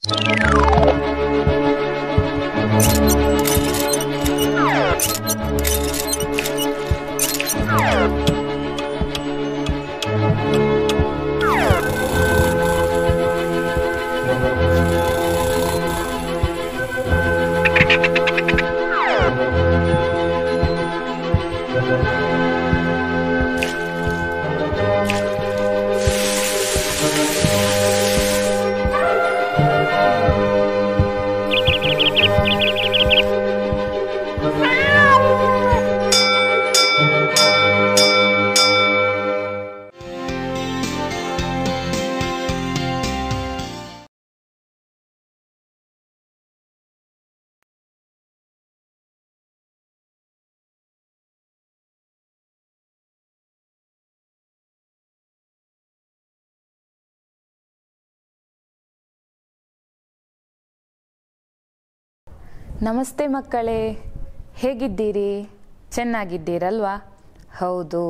ನಮಸ್ತೆ ಮಕ್ಕಳೇ ಹೇಗಿದ್ದೀರಿ ಚೆನ್ನಾಗಿದ್ದೀರಲ್ವಾ ಹೌದು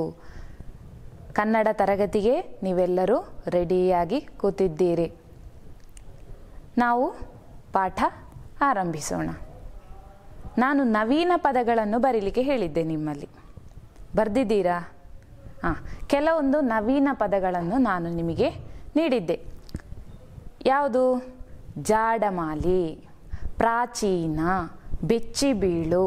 ಕನ್ನಡ ತರಗತಿಗೆ ನೀವೆಲ್ಲರೂ ರೆಡಿಯಾಗಿ ಕೂತಿದ್ದೀರಿ ನಾವು ಪಾಠ ಆರಂಭಿಸೋಣ ನಾನು ನವೀನ ಪದಗಳನ್ನು ಬರೀಲಿಕ್ಕೆ ಹೇಳಿದ್ದೆ ನಿಮ್ಮಲ್ಲಿ ಬರೆದಿದ್ದೀರಾ ಹಾಂ ಕೆಲವೊಂದು ನವೀನ ಪದಗಳನ್ನು ನಾನು ನಿಮಗೆ ನೀಡಿದ್ದೆ ಯಾವುದು ಜಾಡಮಾಲಿ ಪ್ರಾಚೀನ ಬೆಚ್ಚಿಬೀಳು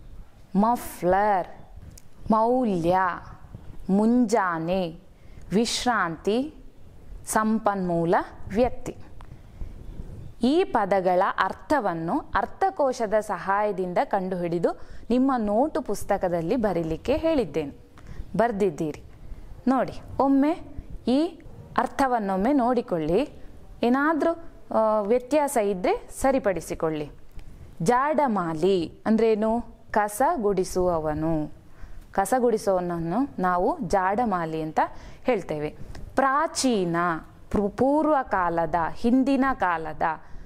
ಮಫ್ಲರ್ ಮೌಲ್ಯ ಮುಂಜಾನೆ ವಿಶ್ರಾಂತಿ ಸಂಪನ್ಮೂಲ ವ್ಯಕ್ತಿ ಈ ಪದಗಳ ಅರ್ಥವನ್ನು ಅರ್ಥಕೋಶದ ಸಹಾಯದಿಂದ ಕಂಡುಹಿಡಿದು ನಿಮ್ಮ ನೋಟು ಪುಸ್ತಕದಲ್ಲಿ ಬರೀಲಿಕ್ಕೆ ಹೇಳಿದ್ದೇನೆ ಬರೆದಿದ್ದೀರಿ ನೋಡಿ ಒಮ್ಮೆ ಈ ಅರ್ಥವನ್ನೊಮ್ಮೆ ನೋಡಿಕೊಳ್ಳಿ ಏನಾದರೂ ವ್ಯತ್ಯಾಸ ಇದ್ದರೆ ಸರಿಪಡಿಸಿಕೊಳ್ಳಿ ಜಾಡಮಾಲಿ ಅಂದ್ರೇನು ಕಸ ಗುಡಿಸುವವನು ಕಸ ಗುಡಿಸುವವನನ್ನು ನಾವು ಜಾಡಮಾಲಿ ಅಂತ ಹೇಳ್ತೇವೆ ಪ್ರಾಚೀನ ಪೂ- ಪೂರ್ವ ಕಾಲದ ಹಿಂದಿನ ಕಾಲದ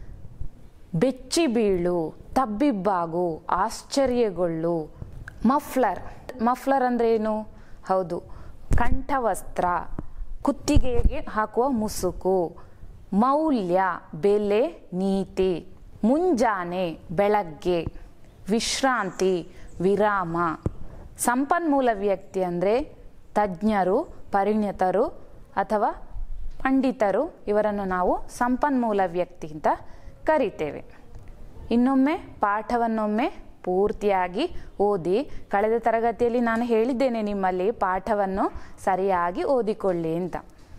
ಬೆಚ್ಚಿ ಬೀಳು ತಬ್ಬಿಬ್ಬಾಗು ಆಶ್ಚರ್ಯಗೊಳ್ಳು ಮಫ್ಲರ್ ಮಫ್ಲರ್ ಅಂದ್ರೆ ಏನು ಹೌದು ಕಂಠವಸ್ತ್ರ ಕುತ್ತಿಗೆಗೆ ಹಾಕುವ ಮುಸುಕು ಮೌಲ್ಯ ಬೆಲೆ ನೀತಿ ಮುಂಜಾನೆ ಬೆಳಗ್ಗೆ ವಿಶ್ರಾಂತಿ ವಿರಾಮ ಸಂಪನ್ಮೂಲ ವ್ಯಕ್ತಿ ಅಂದರೆ ತಜ್ಞರು ಪರಿಣಿತರು ಅಥವಾ ಪಂಡಿತರು ಇವರನ್ನು ನಾವು ಸಂಪನ್ಮೂಲ ವ್ಯಕ್ತಿ ಅಂತ ಕರಿತೇವೆ ಇನ್ನೊಮ್ಮೆ ಪಾಠವನ್ನೊಮ್ಮೆ ಪೂರ್ತಿಯಾಗಿ ಓದಿ ಕಳೆದ ತರಗತಿಯಲ್ಲಿ ನಾನು ಹೇಳಿದ್ದೇನೆ ನಿಮ್ಮಲ್ಲಿ ಪಾಠವನ್ನು ಸರಿಯಾಗಿ ಓದಿಕೊಳ್ಳಿ ಅಂತ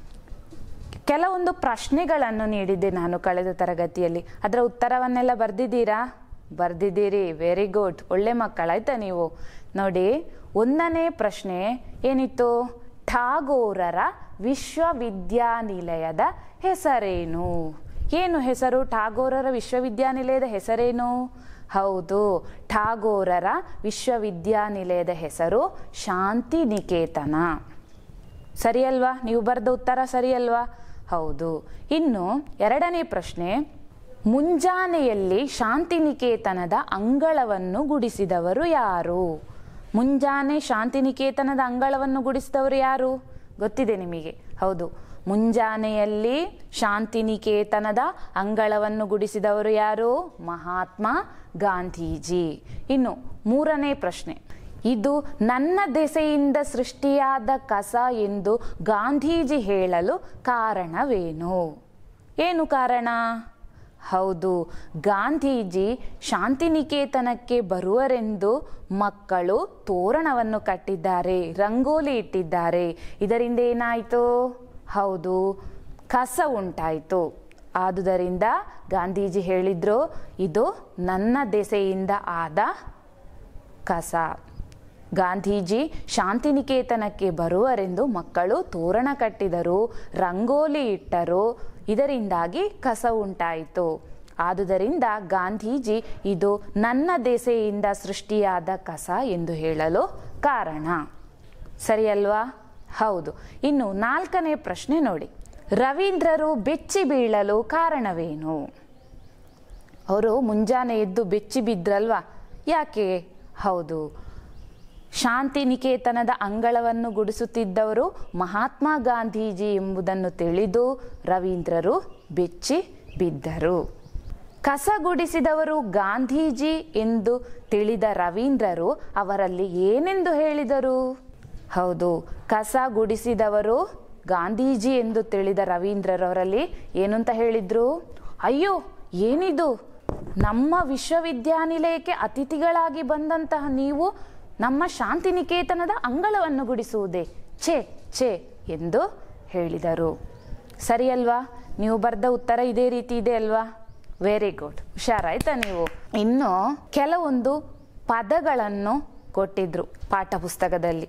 ಕೆಲವೊಂದು ಪ್ರಶ್ನೆಗಳನ್ನು ನೀಡಿದ್ದೆ ನಾನು ಕಳೆದ ತರಗತಿಯಲ್ಲಿ ಅದರ ಉತ್ತರವನ್ನೆಲ್ಲ ಬರೆದಿದ್ದೀರಾ ಬರೆದಿದ್ದೀರಿ ವೆರಿ ಗುಡ್ ಒಳ್ಳೆ ಮಕ್ಕಳಾಯ್ತಾ ನೀವು ನೋಡಿ ಒಂದನೇ ಪ್ರಶ್ನೆ ಏನಿತ್ತು ಠಾಗೋರರ ವಿಶ್ವವಿದ್ಯಾನಿಲಯದ ಹೆಸರೇನು ಏನು ಹೆಸರು ಠಾಗೋರರ ವಿಶ್ವವಿದ್ಯಾನಿಲಯದ ಹೆಸರೇನು ಹೌದು ಠಾಗೋರರ ವಿಶ್ವವಿದ್ಯಾನಿಲಯದ ಹೆಸರು ಶಾಂತಿನಿಕೇತನ ಸರಿಯಲ್ವಾ ನೀವು ಬರೆದ ಉತ್ತರ ಸರಿಯಲ್ವಾ ಹೌದು ಇನ್ನು ಎರಡನೇ ಪ್ರಶ್ನೆ ಮುಂಜಾನೆಯಲ್ಲಿ ಶಾಂತಿನಿಕೇತನದ ಅಂಗಳವನ್ನು ಗುಡಿಸಿದವರು ಯಾರು ಮುಂಜಾನೆ ಶಾಂತಿನಿಕೇತನದ ಅಂಗಳವನ್ನು ಗುಡಿಸಿದವರು ಯಾರು ಗೊತ್ತಿದೆ ನಿಮಗೆ ಹೌದು ಮುಂಜಾನೆಯಲ್ಲಿ ಶಾಂತಿನಿಕೇತನದ ಅಂಗಳವನ್ನು ಗುಡಿಸಿದವರು ಯಾರು ಮಹಾತ್ಮ ಗಾಂಧೀಜಿ ಇನ್ನು ಮೂರನೇ ಪ್ರಶ್ನೆ ಇದು ನನ್ನ ದೆಸೆಯಿಂದ ಸೃಷ್ಟಿಯಾದ ಕಸ ಎಂದು ಗಾಂಧೀಜಿ ಹೇಳಲು ಕಾರಣವೇನು ಏನು ಕಾರಣ ಹೌದು ಗಾಂಧೀಜಿ ಶಾಂತಿನಿಕೇತನಕ್ಕೆ ಬರುವರೆಂದು ಮಕ್ಕಳು ತೋರಣವನ್ನು ಕಟ್ಟಿದ್ದಾರೆ ರಂಗೋಲಿ ಇಟ್ಟಿದ್ದಾರೆ ಇದರಿಂದ ಏನಾಯಿತು ಹೌದು ಕಸ ಉಂಟಾಯಿತು ಆದುದರಿಂದ ಗಾಂಧೀಜಿ ಹೇಳಿದ್ರು ಇದು ನನ್ನ ದೆಸೆಯಿಂದ ಆದ ಕಸ ಗಾಂಧೀಜಿ ಶಾಂತಿನಿಕೇತನಕ್ಕೆ ಬರುವರೆಂದು ಮಕ್ಕಳು ತೋರಣ ಕಟ್ಟಿದರು ರಂಗೋಲಿ ಇಟ್ಟರು ಇದರಿಂದಾಗಿ ಕಸ ಉಂಟಾಯಿತು ಆದುದರಿಂದ ಗಾಂಧೀಜಿ ಇದು ನನ್ನ ದೆಸೆಯಿಂದ ಸೃಷ್ಟಿಯಾದ ಕಸ ಎಂದು ಹೇಳಲು ಕಾರಣ ಸರಿಯಲ್ವಾ ಹೌದು ಇನ್ನು ನಾಲ್ಕನೇ ಪ್ರಶ್ನೆ ನೋಡಿ ರವೀಂದ್ರರು ಬೆಚ್ಚಿ ಬೀಳಲು ಕಾರಣವೇನು ಅವರು ಮುಂಜಾನೆ ಎದ್ದು ಬೆಚ್ಚಿ ಬಿದ್ರಲ್ವಾ ಯಾಕೆ ಹೌದು ಶಾಂತಿನಿಕೇತನದ ಅಂಗಳವನ್ನು ಗುಡಿಸುತ್ತಿದ್ದವರು ಮಹಾತ್ಮ ಗಾಂಧೀಜಿ ಎಂಬುದನ್ನು ತಿಳಿದು ರವೀಂದ್ರರು ಬೆಚ್ಚಿ ಬಿದ್ದರು ಕಸ ಗುಡಿಸಿದವರು ಗಾಂಧೀಜಿ ಎಂದು ತಿಳಿದ ರವೀಂದ್ರರು ಅವರಲ್ಲಿ ಏನೆಂದು ಹೇಳಿದರು ಹೌದು ಕಸ ಗುಡಿಸಿದವರು ಗಾಂಧೀಜಿ ಎಂದು ತಿಳಿದ ರವೀಂದ್ರರವರಲ್ಲಿ ಏನು ಅಂತ ಹೇಳಿದ್ರು ಅಯ್ಯೋ ಏನಿದು ನಮ್ಮ ವಿಶ್ವವಿದ್ಯಾನಿಲಯಕ್ಕೆ ಅತಿಥಿಗಳಾಗಿ ಬಂದಂತಹ ನೀವು ನಮ್ಮ ಶಾಂತಿನಿಕೇತನದ ಅಂಗಳವನ್ನು ಗುಡಿಸುವುದೇ ಛೇ ಛೇ ಎಂದು ಹೇಳಿದರು ಸರಿ ಅಲ್ವಾ ನೀವು ಬರೆದ ಉತ್ತರ ಇದೇ ರೀತಿ ಇದೆ ಅಲ್ವಾ ವೆರಿ ಗುಡ್ ಹುಷಾರಾಯ್ತಾ ನೀವು ಇನ್ನು ಕೆಲವೊಂದು ಪದಗಳನ್ನು ಕೊಟ್ಟಿದ್ರು ಪಾಠ ಪುಸ್ತಕದಲ್ಲಿ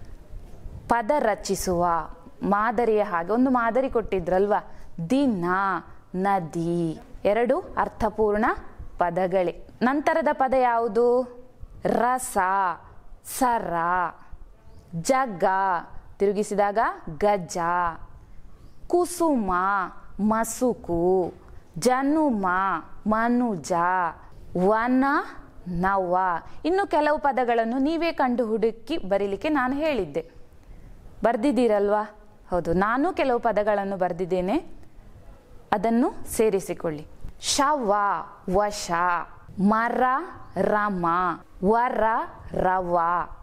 ಪದ ರಚಿಸುವ ಮಾದರಿಯ ಹಾಗೆ ಒಂದು ಮಾದರಿ ಕೊಟ್ಟಿದ್ರಲ್ವಾ ದಿನ ನದಿ ಎರಡು ಅರ್ಥಪೂರ್ಣ ಪದಗಳೇ ನಂತರದ ಪದ ಯಾವುದು ರಸ ಸರ ಜಗ ತಿರುಗಿಸಿದಾಗ ಗಜ ಕುಸುಮ ಮಸುಕು ಜನುಮ ಮನುಜ ವನ ನವ ಇನ್ನು ಕೆಲವು ಪದಗಳನ್ನು ನೀವೇ ಕಂಡು ಹುಡುಕಿ ಬರೀಲಿಕ್ಕೆ ನಾನು ಹೇಳಿದ್ದೆ ಬರ್ದಿದ್ದೀರಲ್ವಾ ಹೌದು ನಾನು ಕೆಲವು ಪದಗಳನ್ನು ಬರೆದಿದ್ದೇನೆ ಅದನ್ನು ಸೇರಿಸಿಕೊಳ್ಳಿ ಶವ ವಶ ಮರ ರಮ ವರ ರವ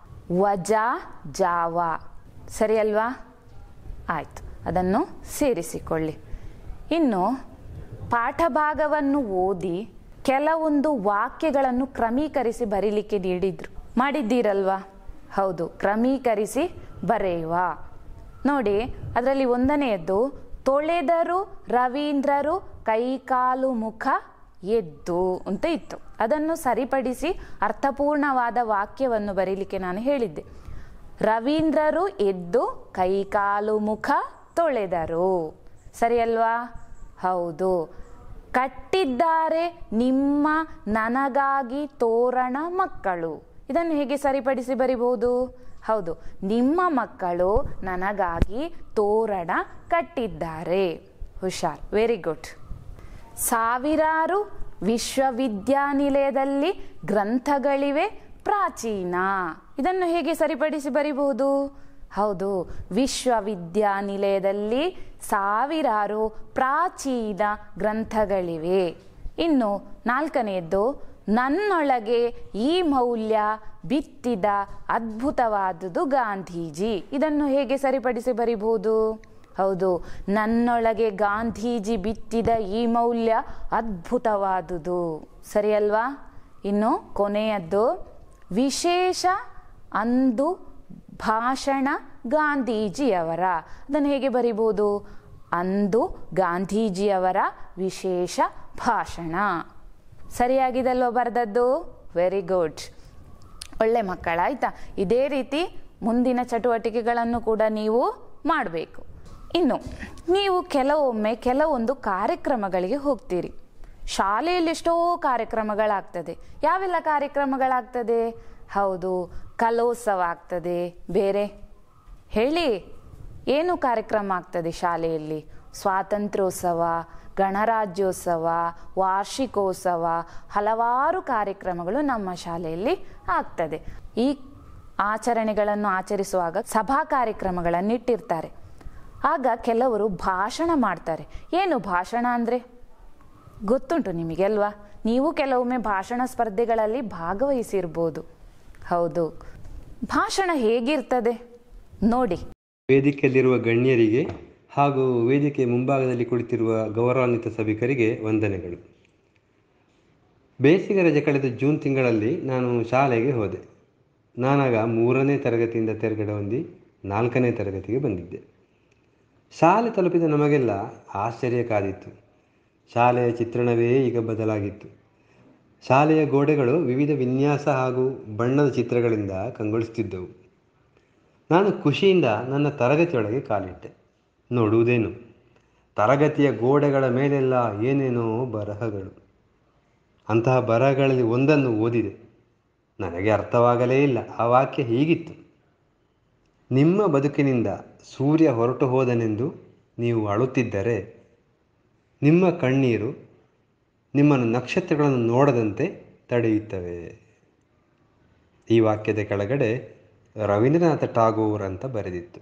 ವಜ ಜಾವ ಸರಿ ಅಲ್ವಾ ಆಯಿತು ಅದನ್ನು ಸೇರಿಸಿಕೊಳ್ಳಿ ಇನ್ನು ಪಾಠಭಾಗವನ್ನು ಓದಿ ಕೆಲವೊಂದು ವಾಕ್ಯಗಳನ್ನು ಕ್ರಮೀಕರಿಸಿ ಬರೀಲಿಕ್ಕೆ ನೀಡಿದ್ರು ಮಾಡಿದ್ದೀರಲ್ವಾ ಹೌದು ಕ್ರಮೀಕರಿಸಿ ಬರೆಯುವ ನೋಡಿ ಅದರಲ್ಲಿ ಒಂದನೆಯದ್ದು ತೊಳೆದರು ರವೀಂದ್ರರು ಕೈಕಾಲು ಮುಖ ಎದ್ದು ಅಂತ ಇತ್ತು ಅದನ್ನು ಸರಿಪಡಿಸಿ ಅರ್ಥಪೂರ್ಣವಾದ ವಾಕ್ಯವನ್ನು ಬರೀಲಿಕ್ಕೆ ನಾನು ಹೇಳಿದ್ದೆ ರವೀಂದ್ರರು ಎದ್ದು ಕೈಕಾಲು ಮುಖ ತೊಳೆದರು ಸರಿ ಅಲ್ವಾ ಹೌದು ಕಟ್ಟಿದ್ದಾರೆ ನಿಮ್ಮ ನನಗಾಗಿ ತೋರಣ ಮಕ್ಕಳು ಇದನ್ನು ಹೇಗೆ ಸರಿಪಡಿಸಿ ಬರಿಬಹುದು ಹೌದು ನಿಮ್ಮ ಮಕ್ಕಳು ನನಗಾಗಿ ತೋರಣ ಕಟ್ಟಿದ್ದಾರೆ ಹುಷಾರ್ ವೆರಿ ಗುಡ್ ಸಾವಿರಾರು ವಿಶ್ವವಿದ್ಯಾನಿಲಯದಲ್ಲಿ ಗ್ರಂಥಗಳಿವೆ ಪ್ರಾಚೀನ ಇದನ್ನು ಹೇಗೆ ಸರಿಪಡಿಸಿ ಬರಿಬಹುದು ಹೌದು ವಿಶ್ವವಿದ್ಯಾನಿಲಯದಲ್ಲಿ ಸಾವಿರಾರು ಪ್ರಾಚೀನ ಗ್ರಂಥಗಳಿವೆ ಇನ್ನು ನಾಲ್ಕನೆಯದ್ದು ನನ್ನೊಳಗೆ ಈ ಮೌಲ್ಯ ಬಿತ್ತಿದ ಅದ್ಭುತವಾದುದು ಗಾಂಧೀಜಿ ಇದನ್ನು ಹೇಗೆ ಸರಿಪಡಿಸಿ ಬರಿಬಹುದು ಹೌದು ನನ್ನೊಳಗೆ ಗಾಂಧೀಜಿ ಬಿತ್ತಿದ ಈ ಮೌಲ್ಯ ಅದ್ಭುತವಾದುದು ಸರಿ ಅಲ್ವಾ ಇನ್ನು ಕೊನೆಯದ್ದು ವಿಶೇಷ ಅಂದು ಭಾಷಣ ಗಾಂಧೀಜಿಯವರ ಅದನ್ನು ಹೇಗೆ ಬರಿಬೋದು ಅಂದು ಗಾಂಧೀಜಿಯವರ ವಿಶೇಷ ಭಾಷಣ ಸರಿಯಾಗಿದಲ್ವ ಬರೆದದ್ದು ವೆರಿ ಗುಡ್ ಒಳ್ಳೆ ಮಕ್ಕಳ ಆಯ್ತಾ ಇದೇ ರೀತಿ ಮುಂದಿನ ಚಟುವಟಿಕೆಗಳನ್ನು ಕೂಡ ನೀವು ಮಾಡಬೇಕು ಇನ್ನು ನೀವು ಕೆಲವೊಮ್ಮೆ ಕೆಲವೊಂದು ಕಾರ್ಯಕ್ರಮಗಳಿಗೆ ಹೋಗ್ತೀರಿ ಶಾಲೆಯಲ್ಲಿ ಎಷ್ಟೋ ಕಾರ್ಯಕ್ರಮಗಳಾಗ್ತದೆ ಯಾವೆಲ್ಲ ಕಾರ್ಯಕ್ರಮಗಳಾಗ್ತದೆ ಹೌದು ಕಲೋತ್ಸವ ಆಗ್ತದೆ ಬೇರೆ ಹೇಳಿ ಏನು ಕಾರ್ಯಕ್ರಮ ಆಗ್ತದೆ ಶಾಲೆಯಲ್ಲಿ ಸ್ವಾತಂತ್ರ್ಯೋತ್ಸವ ಗಣರಾಜ್ಯೋತ್ಸವ ವಾರ್ಷಿಕೋತ್ಸವ ಹಲವಾರು ಕಾರ್ಯಕ್ರಮಗಳು ನಮ್ಮ ಶಾಲೆಯಲ್ಲಿ ಆಗ್ತದೆ ಈ ಆಚರಣೆಗಳನ್ನು ಆಚರಿಸುವಾಗ ಸಭಾ ಕಾರ್ಯಕ್ರಮಗಳನ್ನು ಇಟ್ಟಿರ್ತಾರೆ ಆಗ ಕೆಲವರು ಭಾಷಣ ಮಾಡ್ತಾರೆ ಏನು ಭಾಷಣ ಅಂದರೆ ಗೊತ್ತುಂಟು ನಿಮಗೆ ಅಲ್ವಾ ನೀವು ಕೆಲವೊಮ್ಮೆ ಭಾಷಣ ಸ್ಪರ್ಧೆಗಳಲ್ಲಿ ಭಾಗವಹಿಸಿರ್ಬೋದು ಹೌದು ಭಾಷಣ ಹೇಗಿರ್ತದೆ ನೋಡಿ ವೇದಿಕೆಯಲ್ಲಿರುವ ಗಣ್ಯರಿಗೆ ಹಾಗೂ ವೇದಿಕೆ ಮುಂಭಾಗದಲ್ಲಿ ಕುಳಿತಿರುವ ಗೌರವಾನ್ವಿತ ಸಭಿಕರಿಗೆ ವಂದನೆಗಳು ಬೇಸಿಗೆ ರಜೆ ಕಳೆದ ಜೂನ್ ತಿಂಗಳಲ್ಲಿ ನಾನು ಶಾಲೆಗೆ ಹೋದೆ ನಾನಾಗ ಮೂರನೇ ತರಗತಿಯಿಂದ ತೆರಗಡೆ ಹೊಂದಿ ನಾಲ್ಕನೇ ತರಗತಿಗೆ ಬಂದಿದ್ದೆ ಶಾಲೆ ತಲುಪಿದ ನಮಗೆಲ್ಲ ಆಶ್ಚರ್ಯ ಕಾದಿತ್ತು ಶಾಲೆಯ ಚಿತ್ರಣವೇ ಈಗ ಬದಲಾಗಿತ್ತು ಶಾಲೆಯ ಗೋಡೆಗಳು ವಿವಿಧ ವಿನ್ಯಾಸ ಹಾಗೂ ಬಣ್ಣದ ಚಿತ್ರಗಳಿಂದ ಕಂಗೊಳಿಸುತ್ತಿದ್ದವು ನಾನು ಖುಷಿಯಿಂದ ನನ್ನ ತರಗತಿಯೊಳಗೆ ಕಾಲಿಟ್ಟೆ ನೋಡುವುದೇನು ತರಗತಿಯ ಗೋಡೆಗಳ ಮೇಲೆಲ್ಲ ಏನೇನೋ ಬರಹಗಳು ಅಂತಹ ಬರಹಗಳಲ್ಲಿ ಒಂದನ್ನು ಓದಿದೆ ನನಗೆ ಅರ್ಥವಾಗಲೇ ಇಲ್ಲ ಆ ವಾಕ್ಯ ಹೀಗಿತ್ತು ನಿಮ್ಮ ಬದುಕಿನಿಂದ ಸೂರ್ಯ ಹೊರಟು ಹೋದನೆಂದು ನೀವು ಅಳುತ್ತಿದ್ದರೆ ನಿಮ್ಮ ಕಣ್ಣೀರು ನಿಮ್ಮನ್ನು ನಕ್ಷತ್ರಗಳನ್ನು ನೋಡದಂತೆ ತಡೆಯುತ್ತವೆ ಈ ವಾಕ್ಯದ ಕೆಳಗಡೆ ರವೀಂದ್ರನಾಥ ಟಾಗೋರ್ ಅಂತ ಬರೆದಿತ್ತು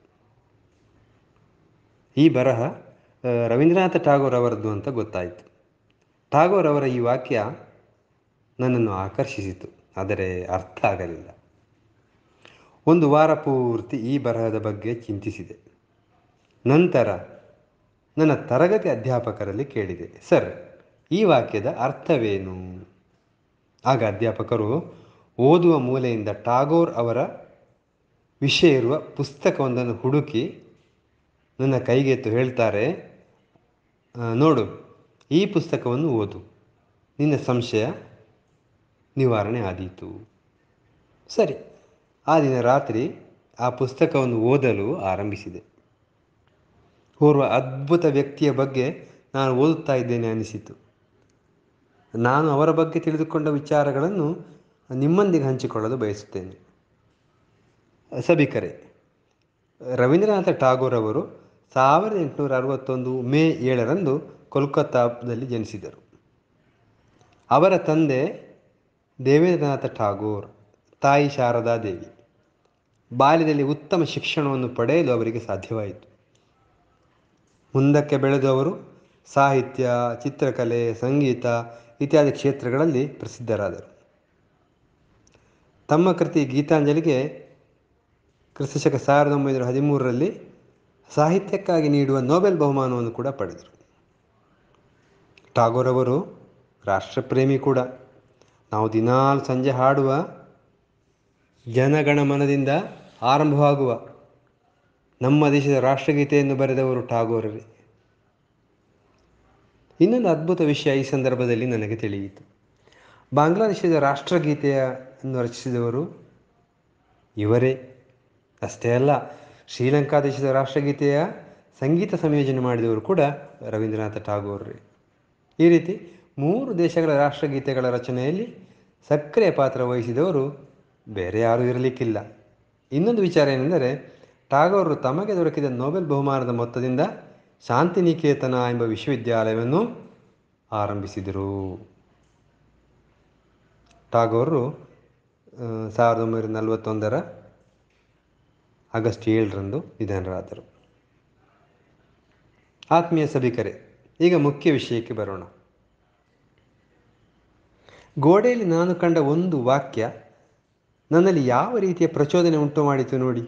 ಈ ಬರಹ ಆ, ರವೀಂದ್ರನಾಥ ಟಾಗೋರ್ ಅವರದ್ದು ಅಂತ ಗೊತ್ತಾಯಿತು ಟಾಗೋರ್ ಅವರ ಈ ವಾಕ್ಯ ನನ್ನನ್ನು ಆಕರ್ಷಿಸಿತು ಆದರೆ ಅರ್ಥ ಆಗಲಿಲ್ಲ ಒಂದು ವಾರ ಪೂರ್ತಿ ಈ ಬರಹದ ಬಗ್ಗೆ ಚಿಂತಿಸಿದೆ ನಂತರ ನನ್ನ ತರಗತಿ ಅಧ್ಯಾಪಕರಲ್ಲಿ ಕೇಳಿದೆ ಸರ್ ಈ ವಾಕ್ಯದ ಅರ್ಥವೇನು ಆಗ ಅಧ್ಯಾಪಕರು ಓದುವ ಮೂಲೆಯಿಂದ ಟಾಗೋರ್ ಅವರ ವಿಷಯ ಇರುವ ಪುಸ್ತಕವೊಂದನ್ನು ಹುಡುಕಿ ನನ್ನ ಕೈಗೆತ್ತು ಹೇಳ್ತಾರೆ "ಆ, ನೋಡು ಈ ಪುಸ್ತಕವನ್ನು ಓದು ನಿನ್ನ ಸಂಶಯ ನಿವಾರಣೆ ಆದೀತು ಸರಿ ಆ ದಿನ ರಾತ್ರಿ ಆ ಪುಸ್ತಕವನ್ನು ಓದಲು ಆರಂಭಿಸಿದೆ ಓರ್ವ ಅದ್ಭುತ ವ್ಯಕ್ತಿಯ ಬಗ್ಗೆ ನಾನು ಓದುತ್ತಾ ಇದ್ದೇನೆ ಅನಿಸಿತು ನಾನು ಅವರ ಬಗ್ಗೆ ತಿಳಿದುಕೊಂಡ ವಿಚಾರಗಳನ್ನು ನಿಮ್ಮೊಂದಿಗೆ ಹಂಚಿಕೊಳ್ಳಲು ಬಯಸುತ್ತೇನೆ ಸಭಿಕರೇ ರವೀಂದ್ರನಾಥ ಟಾಗೋರ್ ಅವರು ಸಾವಿರದ ಎಂಟುನೂರ ಅರವತ್ತೊಂದು ಮೇ ಏಳರಂದು ಕೋಲ್ಕತ್ತಾದಲ್ಲಿ ಜನಿಸಿದರು ಅವರ ತಂದೆ ದೇವೇಂದ್ರನಾಥ ಠಾಗೋರ್ ತಾಯಿ ಶಾರದಾ ದೇವಿ ಬಾಲ್ಯದಲ್ಲಿ ಉತ್ತಮ ಶಿಕ್ಷಣವನ್ನು ಪಡೆಯಲು ಅವರಿಗೆ ಸಾಧ್ಯವಾಯಿತು ಮುಂದಕ್ಕೆ ಬೆಳೆದು ಅವರು ಸಾಹಿತ್ಯ ಚಿತ್ರಕಲೆ ಸಂಗೀತ ಇತ್ಯಾದಿ ಕ್ಷೇತ್ರಗಳಲ್ಲಿ ಪ್ರಸಿದ್ಧರಾದರು ತಮ್ಮ ಕೃತಿ ಗೀತಾಂಜಲಿಗೆ ಕ್ರಿಸ್ತಶಕ ಸಾವಿರದ ಒಂಬೈನೂರ ಹದಿಮೂರರಲ್ಲಿ ಸಾಹಿತ್ಯಕ್ಕಾಗಿ ನೀಡುವ ನೊಬೆಲ್ ಬಹುಮಾನವನ್ನು ಕೂಡ ಪಡೆದರು ಟಾಗೋರ್ ಅವರು ರಾಷ್ಟ್ರಪ್ರೇಮಿ ಕೂಡ ನಾವು ದಿನಾಲು ಸಂಜೆ ಹಾಡುವ ಜನಗಣಮನದಿಂದ ಆರಂಭವಾಗುವ ನಮ್ಮ ದೇಶದ ರಾಷ್ಟ್ರಗೀತೆಯನ್ನು ಬರೆದವರು ಟಾಗೋರರೇ ಇನ್ನೊಂದು ಅದ್ಭುತ ವಿಷಯ ಈ ಸಂದರ್ಭದಲ್ಲಿ ನನಗೆ ತಿಳಿಯಿತು ಬಾಂಗ್ಲಾದೇಶದ ರಾಷ್ಟ್ರಗೀತೆಯನ್ನು ರಚಿಸಿದವರು ಇವರೇ ಅಷ್ಟೇ ಅಲ್ಲ ಶ್ರೀಲಂಕಾ ದೇಶದ ರಾಷ್ಟ್ರಗೀತೆಯ ಸಂಗೀತ ಸಂಯೋಜನೆ ಮಾಡಿದವರು ಕೂಡ ರವೀಂದ್ರನಾಥ ಟಾಗೋರ್ರೇ ಈ ರೀತಿ ಮೂರು ದೇಶಗಳ ರಾಷ್ಟ್ರಗೀತೆಗಳ ರಚನೆಯಲ್ಲಿ ಸಕ್ರಿಯ ಪಾತ್ರ ವಹಿಸಿದವರು ಬೇರೆ ಯಾರೂ ಇರಲಿಕ್ಕಿಲ್ಲ ಇನ್ನೊಂದು ವಿಚಾರ ಏನೆಂದರೆ ಟಾಗೋರರು ತಮಗೆ ದೊರಕಿದ ನೊಬೆಲ್ ಬಹುಮಾನದ ಮೊತ್ತದಿಂದ ಶಾಂತಿನಿಕೇತನ ಎಂಬ ವಿಶ್ವವಿದ್ಯಾಲಯವನ್ನು ಆರಂಭಿಸಿದರು ಟಾಗೋರರು ಆ, ಸಾವಿರದ ಒಂಬೈನೂರ ನಲವತ್ತೊಂದರ ಆಗಸ್ಟ್ ಏಳರಂದು ನಿಧನರಾದರು ಆತ್ಮೀಯ ಸಭಿಕರೇ ಈಗ ಮುಖ್ಯ ವಿಷಯಕ್ಕೆ ಬರೋಣ ಗೋಡೆಯಲ್ಲಿ ನಾನು ಕಂಡ ಒಂದು ವಾಕ್ಯ ನನ್ನಲ್ಲಿ ಯಾವ ರೀತಿಯ ಪ್ರಚೋದನೆ ಉಂಟು ಮಾಡಿತು ನೋಡಿ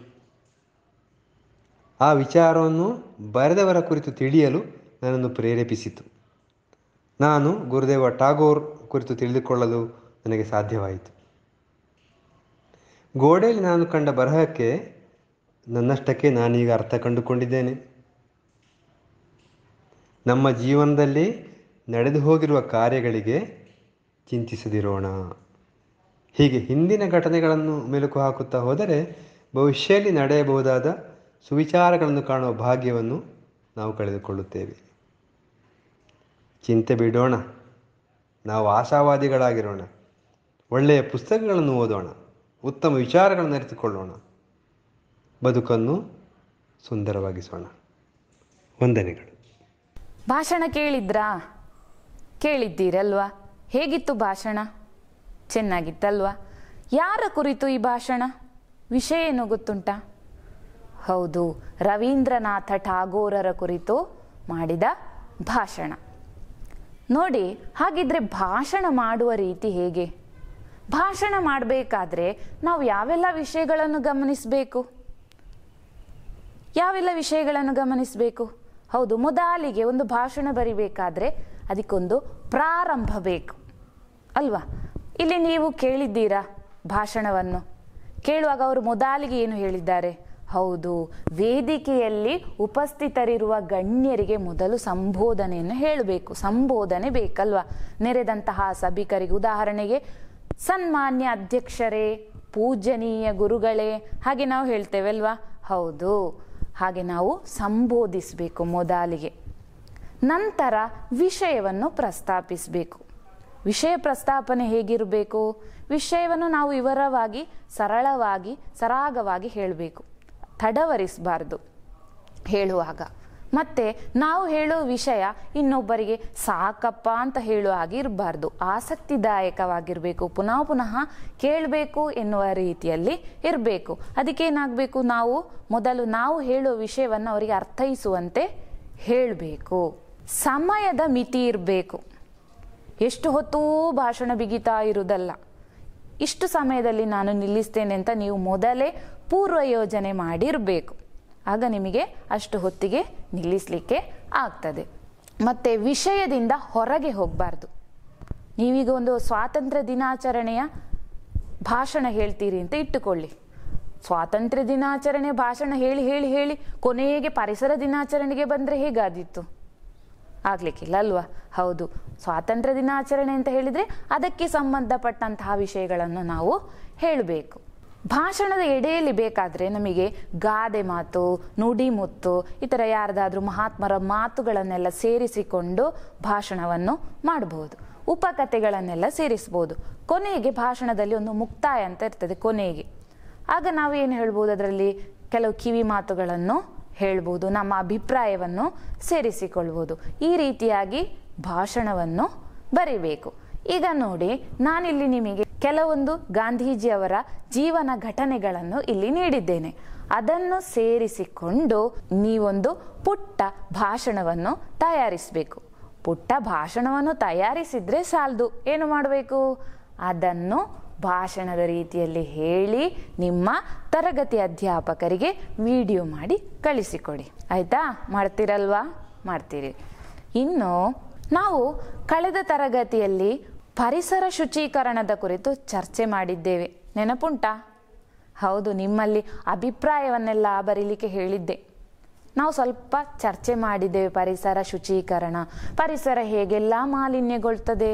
ಆ ವಿಚಾರವನ್ನು ಬರೆದವರ ಕುರಿತು ತಿಳಿಯಲು ನನ್ನನ್ನು ಪ್ರೇರೇಪಿಸಿತು ನಾನು ಗುರುದೇವ ಟಾಗೋರ್ ಕುರಿತು ತಿಳಿದುಕೊಳ್ಳಲು ನನಗೆ ಸಾಧ್ಯವಾಯಿತು ಗೋಡೆಯಲ್ಲಿ ನಾನು ಕಂಡ ಬರಹಕ್ಕೆ ನನ್ನಷ್ಟಕ್ಕೆ ನಾನೀಗ ಅರ್ಥ ಕಂಡುಕೊಂಡಿದ್ದೇನೆ ನಮ್ಮ ಜೀವನದಲ್ಲಿ ನಡೆದು ಹೋಗಿರುವ ಕಾರ್ಯಗಳಿಗೆ ಚಿಂತಿಸದಿರೋಣ ಹೀಗೆ ಹಿಂದಿನ ಘಟನೆಗಳನ್ನು ಮೆಲುಕು ಹಾಕುತ್ತಾ ಹೋದರೆ ಭವಿಷ್ಯದಲ್ಲಿ ನಡೆಯಬಹುದಾದ ಸುವಿಚಾರಗಳನ್ನು ಕಾಣುವ ಭಾಗ್ಯವನ್ನು ನಾವು ಕಳೆದುಕೊಳ್ಳುತ್ತೇವೆ ಚಿಂತೆ ಬಿಡೋಣ ನಾವು ಆಶಾವಾದಿಗಳಾಗಿರೋಣ ಒಳ್ಳೆಯ ಪುಸ್ತಕಗಳನ್ನು ಓದೋಣ ಉತ್ತಮ ವಿಚಾರಗಳನ್ನು ಅರಿತುಕೊಳ್ಳೋಣ ಬದುಕನ್ನು ಸುಂದರವಾಗಿಸೋಣ ವಂದನೆಗಳು ಭಾಷಣ ಕೇಳಿದ್ರಾ ಕೇಳಿದ್ದೀರಲ್ವಾ ಹೇಗಿತ್ತು ಭಾಷಣ ಚೆನ್ನಾಗಿತ್ತಲ್ವಾ ಯಾರ ಕುರಿತು ಈ ಭಾಷಣ ವಿಷಯ ಏನು ಗೊತ್ತುಂಟಾ ಹೌದು ರವೀಂದ್ರನಾಥ ಠಾಗೋರರ ಕುರಿತು ಮಾಡಿದ ಭಾಷಣ ನೋಡಿ ಹಾಗಿದ್ರೆ ಭಾಷಣ ಮಾಡುವ ರೀತಿ ಹೇಗೆ ಭಾಷಣ ಮಾಡಬೇಕಾದ್ರೆ ನಾವು ಯಾವೆಲ್ಲ ವಿಷಯಗಳನ್ನು ಗಮನಿಸಬೇಕು ಯಾವೆಲ್ಲ ವಿಷಯಗಳನ್ನು ಗಮನಿಸಬೇಕು ಹೌದು ಮೊದಲಿಗೆ ಒಂದು ಭಾಷಣ ಬರಿಬೇಕಾದ್ರೆ ಅದಕ್ಕೊಂದು ಪ್ರಾರಂಭ ಬೇಕು ಅಲ್ವಾ ಇಲ್ಲಿ ನೀವು ಕೇಳಿದ್ದೀರಾ ಭಾಷಣವನ್ನು ಕೇಳುವಾಗ ಅವರು ಮೊದಲಿಗೆ ಏನು ಹೇಳಿದ್ದಾರೆ ಹೌದು ವೇದಿಕೆಯಲ್ಲಿ ಉಪಸ್ಥಿತರಿರುವ ಗಣ್ಯರಿಗೆ ಮೊದಲು ಸಂಬೋಧನೆಯನ್ನು ಹೇಳಬೇಕು ಸಂಬೋಧನೆ ಬೇಕಲ್ವಾ ನೆರೆದಂತಹ ಸಭಿಕರಿಗೆ ಉದಾಹರಣೆಗೆ ಸನ್ಮಾನ್ಯ ಅಧ್ಯಕ್ಷರೇ ಪೂಜನೀಯ ಗುರುಗಳೇ ಹಾಗೆ ನಾವು ಹೇಳ್ತೇವೆ ಅಲ್ವಾ ಹೌದು ಹಾಗೆ ನಾವು ಸಂಬೋಧಿಸಬೇಕು ಮೊದಲಿಗೆ ನಂತರ ವಿಷಯವನ್ನು ಪ್ರಸ್ತಾಪಿಸಬೇಕು ವಿಷಯ ಪ್ರಸ್ತಾಪನೆ ಹೇಗಿರಬೇಕು ವಿಷಯವನ್ನು ನಾವು ವಿವರವಾಗಿ ಸರಳವಾಗಿ ಸರಾಗವಾಗಿ ಹೇಳಬೇಕು ತಡವರಿಸಬಾರ್ದು ಹೇಳುವಾಗ ಮತ್ತೆ ನಾವು ಹೇಳೋ ವಿಷಯ ಇನ್ನೊಬ್ಬರಿಗೆ ಸಾಕಪ್ಪ ಅಂತ ಹೇಳುವ ಹಾಗೆ ಇರಬಾರ್ದು ಆಸಕ್ತಿದಾಯಕವಾಗಿರಬೇಕು ಪುನಃ ಪುನಃ ಕೇಳಬೇಕು ಎನ್ನುವ ರೀತಿಯಲ್ಲಿ ಇರಬೇಕು ಅದಕ್ಕೇನಾಗಬೇಕು ನಾವು ಮೊದಲು ನಾವು ಹೇಳೋ ವಿಷಯವನ್ನು ಅವರಿಗೆ ಅರ್ಥೈಸುವಂತೆ ಹೇಳಬೇಕು ಸಮಯದ ಮಿತಿ ಇರಬೇಕು ಎಷ್ಟು ಹೊತ್ತೂ ಭಾಷಣ ಬಿಗಿತಾ ಇರುವುದಲ್ಲ ಇಷ್ಟು ಸಮಯದಲ್ಲಿ ನಾನು ನಿಲ್ಲಿಸ್ತೇನೆ ಅಂತ ನೀವು ಮೊದಲೇ ಪೂರ್ವ ಯೋಜನೆ ಮಾಡಿರಬೇಕು ಆಗ ನಿಮಗೆ ಅಷ್ಟು ಹೊತ್ತಿಗೆ ನಿಲ್ಲಿಸಲಿಕ್ಕೆ ಆಗ್ತದೆ ಮತ್ತು ವಿಷಯದಿಂದ ಹೊರಗೆ ಹೋಗಬಾರ್ದು ನೀವೀಗ ಒಂದು ಸ್ವಾತಂತ್ರ್ಯ ದಿನಾಚರಣೆಯ ಭಾಷಣ ಹೇಳ್ತೀರಿ ಅಂತ ಇಟ್ಟುಕೊಳ್ಳಿ ಸ್ವಾತಂತ್ರ್ಯ ದಿನಾಚರಣೆ ಭಾಷಣ ಹೇಳಿ ಹೇಳಿ ಹೇಳಿ ಕೊನೆಗೆ ಪರಿಸರ ದಿನಾಚರಣೆಗೆ ಬಂದರೆ ಹೇಗಾದಿತ್ತು ಆಗ್ಲಿಕ್ಕಿಲ್ಲ ಅಲ್ವಾ ಹೌದು ಸ್ವಾತಂತ್ರ್ಯ ದಿನಾಚರಣೆ ಅಂತ ಹೇಳಿದರೆ ಅದಕ್ಕೆ ಸಂಬಂಧಪಟ್ಟಂತಹ ವಿಷಯಗಳನ್ನು ನಾವು ಹೇಳಬೇಕು ಭಾಷಣದ ಎಡೆಯಲ್ಲಿ ಬೇಕಾದರೆ ನಮಗೆ ಗಾದೆ ಮಾತು ನುಡಿ ಮುತ್ತು ಈ ಥರ ಯಾರ್ದಾದ್ರೂ ಮಹಾತ್ಮರ ಮಾತುಗಳನ್ನೆಲ್ಲ ಸೇರಿಸಿಕೊಂಡು ಭಾಷಣವನ್ನು ಮಾಡಬಹುದು ಉಪಕಥೆಗಳನ್ನೆಲ್ಲ ಸೇರಿಸ್ಬೋದು ಕೊನೆಗೆ ಭಾಷಣದಲ್ಲಿ ಒಂದು ಮುಕ್ತಾಯ ಅಂತ ಇರ್ತದೆ ಕೊನೆಗೆ ಆಗ ನಾವು ಏನು ಹೇಳ್ಬೋದು ಅದರಲ್ಲಿ ಕೆಲವು ಕಿವಿ ಮಾತುಗಳನ್ನು ಹೇಳ್ಬೋದು ನಮ್ಮ ಅಭಿಪ್ರಾಯವನ್ನು ಸೇರಿಸಿಕೊಳ್ಬೋದು ಈ ರೀತಿಯಾಗಿ ಭಾಷಣವನ್ನು ಬರಿಬೇಕು ಈಗ ನೋಡಿ ನಾನಿಲ್ಲಿ ನಿಮಗೆ ಕೆಲವೊಂದು ಗಾಂಧೀಜಿಯವರ ಜೀವನ ಘಟನೆಗಳನ್ನು ಇಲ್ಲಿ ನೀಡಿದ್ದೇನೆ ಅದನ್ನು ಸೇರಿಸಿಕೊಂಡು ನೀವೊಂದು ಪುಟ್ಟ ಭಾಷಣವನ್ನು ತಯಾರಿಸಬೇಕು ಪುಟ್ಟ ಭಾಷಣವನ್ನು ತಯಾರಿಸಿದ್ರೆ ಸಾಲದು ಏನು ಮಾಡಬೇಕು ಅದನ್ನು ಭಾಷಣದ ರೀತಿಯಲ್ಲಿ ಹೇಳಿ ನಿಮ್ಮ ತರಗತಿ ಅಧ್ಯಾಪಕರಿಗೆ ವಿಡಿಯೋ ಮಾಡಿ ಕಳಿಸಿಕೊಡಿ ಆಯ್ತಾ ಮಾಡ್ತೀರಲ್ವಾ ಮಾಡ್ತೀರಿ ಇನ್ನು ನಾವು ಕಳೆದ ತರಗತಿಯಲ್ಲಿ ಪರಿಸರ ಶುಚೀಕರಣದ ಕುರಿತು ಚರ್ಚೆ ಮಾಡಿದ್ದೇವೆ ನೆನಪುಂಟಾ ಹೌದು ನಿಮ್ಮಲ್ಲಿ ಅಭಿಪ್ರಾಯವನ್ನೆಲ್ಲ ಬರೀಲಿಕ್ಕೆ ಹೇಳಿದ್ದೆ ನಾವು ಸ್ವಲ್ಪ ಚರ್ಚೆ ಮಾಡಿದ್ದೇವೆ ಪರಿಸರ ಶುಚೀಕರಣ ಪರಿಸರ ಹೇಗೆಲ್ಲ ಮಾಲಿನ್ಯಗೊಳ್ತದೆ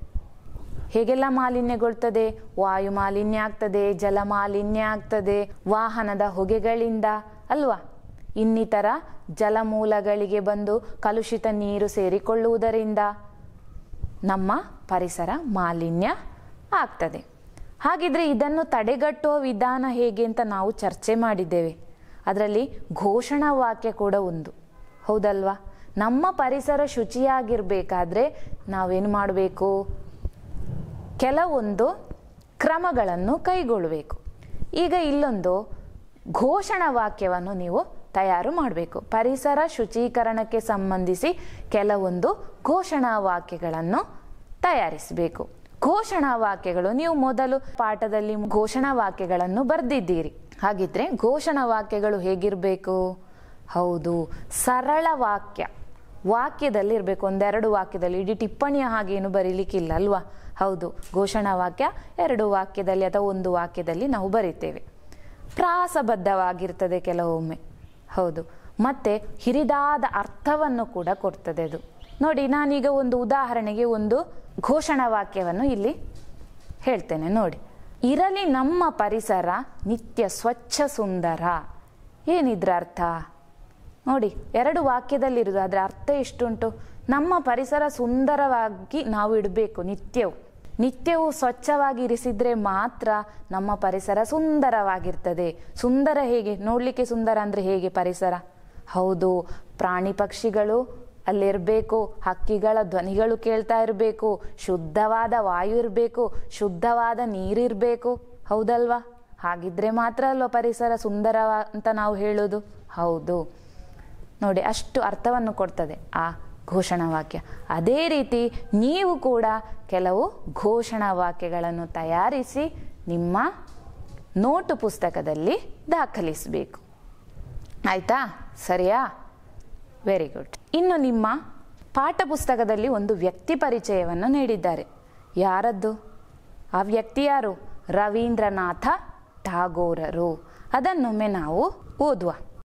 ಹೇಗೆಲ್ಲ ಮಾಲಿನ್ಯಗೊಳ್ತದೆ ವಾಯು ಮಾಲಿನ್ಯ ಆಗ್ತದೆ ಜಲ ಮಾಲಿನ್ಯ ಆಗ್ತದೆ ವಾಹನದ ಹೊಗೆಗಳಿಂದ ಅಲ್ವಾ ಇನ್ನಿತರ ಜಲಮೂಲಗಳಿಗೆ ಬಂದು ಕಲುಷಿತ ನೀರು ಸೇರಿಕೊಳ್ಳುವುದರಿಂದ ನಮ್ಮ ಪರಿಸರ ಮಾಲಿನ್ಯ ಆಗ್ತದೆ ಹಾಗಿದ್ರೆ ಇದನ್ನು ತಡೆಗಟ್ಟುವ ವಿಧಾನ ಹೇಗೆ ಅಂತ ನಾವು ಚರ್ಚೆ ಮಾಡಿದ್ದೇವೆ ಅದರಲ್ಲಿ ಘೋಷಣಾ ವಾಕ್ಯ ಕೂಡ ಒಂದು ಹೌದಲ್ವಾ ನಮ್ಮ ಪರಿಸರ ಶುಚಿಯಾಗಿರಬೇಕಾದ್ರೆ ನಾವೇನು ಮಾಡಬೇಕು ಕೆಲವೊಂದು ಕ್ರಮಗಳನ್ನು ಕೈಗೊಳ್ಳಬೇಕು ಈಗ ಇಲ್ಲೊಂದು ಘೋಷಣಾ ವಾಕ್ಯವನ್ನು ನೀವು ತಯಾರು ಮಾಡಬೇಕು ಪರಿಸರ ಶುಚೀಕರಣಕ್ಕೆ ಸಂಬಂಧಿಸಿ ಕೆಲವೊಂದು ಘೋಷಣಾ ವಾಕ್ಯಗಳನ್ನು ತಯಾರಿಸಬೇಕು ಘೋಷಣಾ ವಾಕ್ಯಗಳು ನೀವು ಮೊದಲು ಪಾಠದಲ್ಲಿ ಘೋಷಣಾ ವಾಕ್ಯಗಳನ್ನು ಬರೆದಿದ್ದೀರಿ ಹಾಗಿದ್ರೆ ಘೋಷಣಾ ವಾಕ್ಯಗಳು ಹೇಗಿರಬೇಕು ಹೌದು ಸರಳ ವಾಕ್ಯ ವಾಕ್ಯದಲ್ಲಿ ಇರಬೇಕು ಒಂದೆರಡು ವಾಕ್ಯದಲ್ಲಿ ಇಡೀ ಟಿಪ್ಪಣಿಯ ಹಾಗೇನು ಬರೀಲಿಕ್ಕಿಲ್ಲ ಅಲ್ವಾ ಹೌದು ಘೋಷಣಾ ವಾಕ್ಯ ಎರಡು ವಾಕ್ಯದಲ್ಲಿ ಅಥವಾ ಒಂದು ವಾಕ್ಯದಲ್ಲಿ ನಾವು ಬರೀತೇವೆ ಪ್ರಾಸಬದ್ಧವಾಗಿರ್ತದೆ ಕೆಲವೊಮ್ಮೆ ಹೌದು ಮತ್ತೆ ಹಿರಿದಾದ ಅರ್ಥವನ್ನು ಕೂಡ ಕೊಡ್ತದೆ ಅದು ನೋಡಿ ನಾನೀಗ ಒಂದು ಉದಾಹರಣೆಗೆ ಒಂದು ಘೋಷಣಾ ವಾಕ್ಯವನ್ನು ಇಲ್ಲಿ ಹೇಳ್ತೇನೆ ನೋಡಿ ಇರಲಿ ನಮ್ಮ ಪರಿಸರ ನಿತ್ಯ ಸ್ವಚ್ಛ ಸುಂದರ ಏನಿದ್ರ ಅರ್ಥ ನೋಡಿ ಎರಡು ವಾಕ್ಯದಲ್ಲಿರುವುದು ಅದರ ಅರ್ಥ ಎಷ್ಟುಂಟು ನಮ್ಮ ಪರಿಸರ ಸುಂದರವಾಗಿ ನಾವು ಇಡಬೇಕು ನಿತ್ಯವು ನಿತ್ಯವೂ ಸ್ವಚ್ಛವಾಗಿ ಇರಿಸಿದ್ರೆ ಮಾತ್ರ ನಮ್ಮ ಪರಿಸರ ಸುಂದರವಾಗಿರ್ತದೆ ಸುಂದರ ಹೇಗೆ ನೋಡಲಿಕ್ಕೆ ಸುಂದರ ಅಂದರೆ ಹೇಗೆ ಪರಿಸರ ಹೌದು ಪ್ರಾಣಿ ಪಕ್ಷಿಗಳು ಅಲ್ಲಿರಬೇಕು ಹಕ್ಕಿಗಳ ಧ್ವನಿಗಳು ಕೇಳ್ತಾ ಇರಬೇಕು ಶುದ್ಧವಾದ ವಾಯು ಇರಬೇಕು ಶುದ್ಧವಾದ ನೀರಿರಬೇಕು ಹೌದಲ್ವಾ ಹಾಗಿದ್ರೆ ಮಾತ್ರ ಅಲ್ವಾ ಪರಿಸರ ಸುಂದರ ಅಂತ ನಾವು ಹೇಳೋದು ಹೌದು ನೋಡಿ ಅಷ್ಟು ಅರ್ಥವನ್ನು ಕೊಡ್ತದೆ ಆ ಘೋಷಣಾ ವಾಕ್ಯ ಅದೇ ರೀತಿ ನೀವು ಕೂಡ ಕೆಲವು ಘೋಷಣಾ ವಾಕ್ಯಗಳನ್ನು ತಯಾರಿಸಿ ನಿಮ್ಮ ನೋಟು ಪುಸ್ತಕದಲ್ಲಿ ದಾಖಲಿಸಬೇಕು ಆಯ್ತಾ ಸರಿಯಾ ವೆರಿ ಗುಡ್ ಇನ್ನು ನಿಮ್ಮ ಪಾಠ ಪುಸ್ತಕದಲ್ಲಿ ಒಂದು ವ್ಯಕ್ತಿ ಪರಿಚಯವನ್ನು ನೀಡಿದ್ದಾರೆ ಯಾರದ್ದು ಆ ವ್ಯಕ್ತಿ ಯಾರು ರವೀಂದ್ರನಾಥ ಠಾಗೋರರು ಅದನ್ನೊಮ್ಮೆ ನಾವು ಓದುವ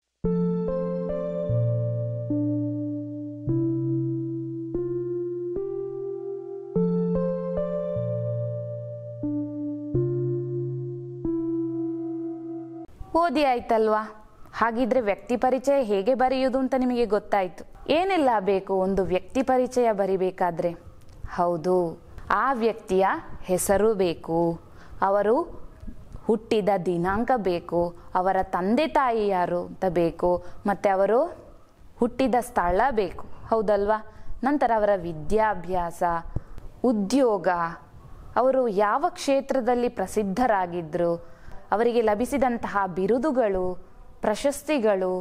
ಓದಿ ಆಯ್ತಲ್ವಾ ಹಾಗಿದ್ರೆ ವ್ಯಕ್ತಿ ಪರಿಚಯ ಹೇಗೆ ಬರೆಯುವುದು ಅಂತ ನಿಮಗೆ ಗೊತ್ತಾಯ್ತು ಏನೆಲ್ಲ ಬೇಕು ಒಂದು ವ್ಯಕ್ತಿ ಪರಿಚಯ ಬರಿಬೇಕಾದ್ರೆ ಹೌದು ಆ ವ್ಯಕ್ತಿಯ ಹೆಸರು ಬೇಕು ಅವರು ಹುಟ್ಟಿದ ದಿನಾಂಕ ಬೇಕು ಅವರ ತಂದೆ ತಾಯಿ ಯಾರು ಅಂತ ಬೇಕು ಮತ್ತು ಅವರು ಹುಟ್ಟಿದ ಸ್ಥಳ ಬೇಕು ಹೌದಲ್ವಾ ನಂತರ ಅವರ ವಿದ್ಯಾಭ್ಯಾಸ ಉದ್ಯೋಗ ಅವರು ಯಾವ ಕ್ಷೇತ್ರದಲ್ಲಿ ಪ್ರಸಿದ್ಧರಾಗಿದ್ದರು ಅವರಿಗೆ ಲಭಿಸಿದಂತಹ ಬಿರುದುಗಳು ಪ್ರಶಸ್ತಿಗಳು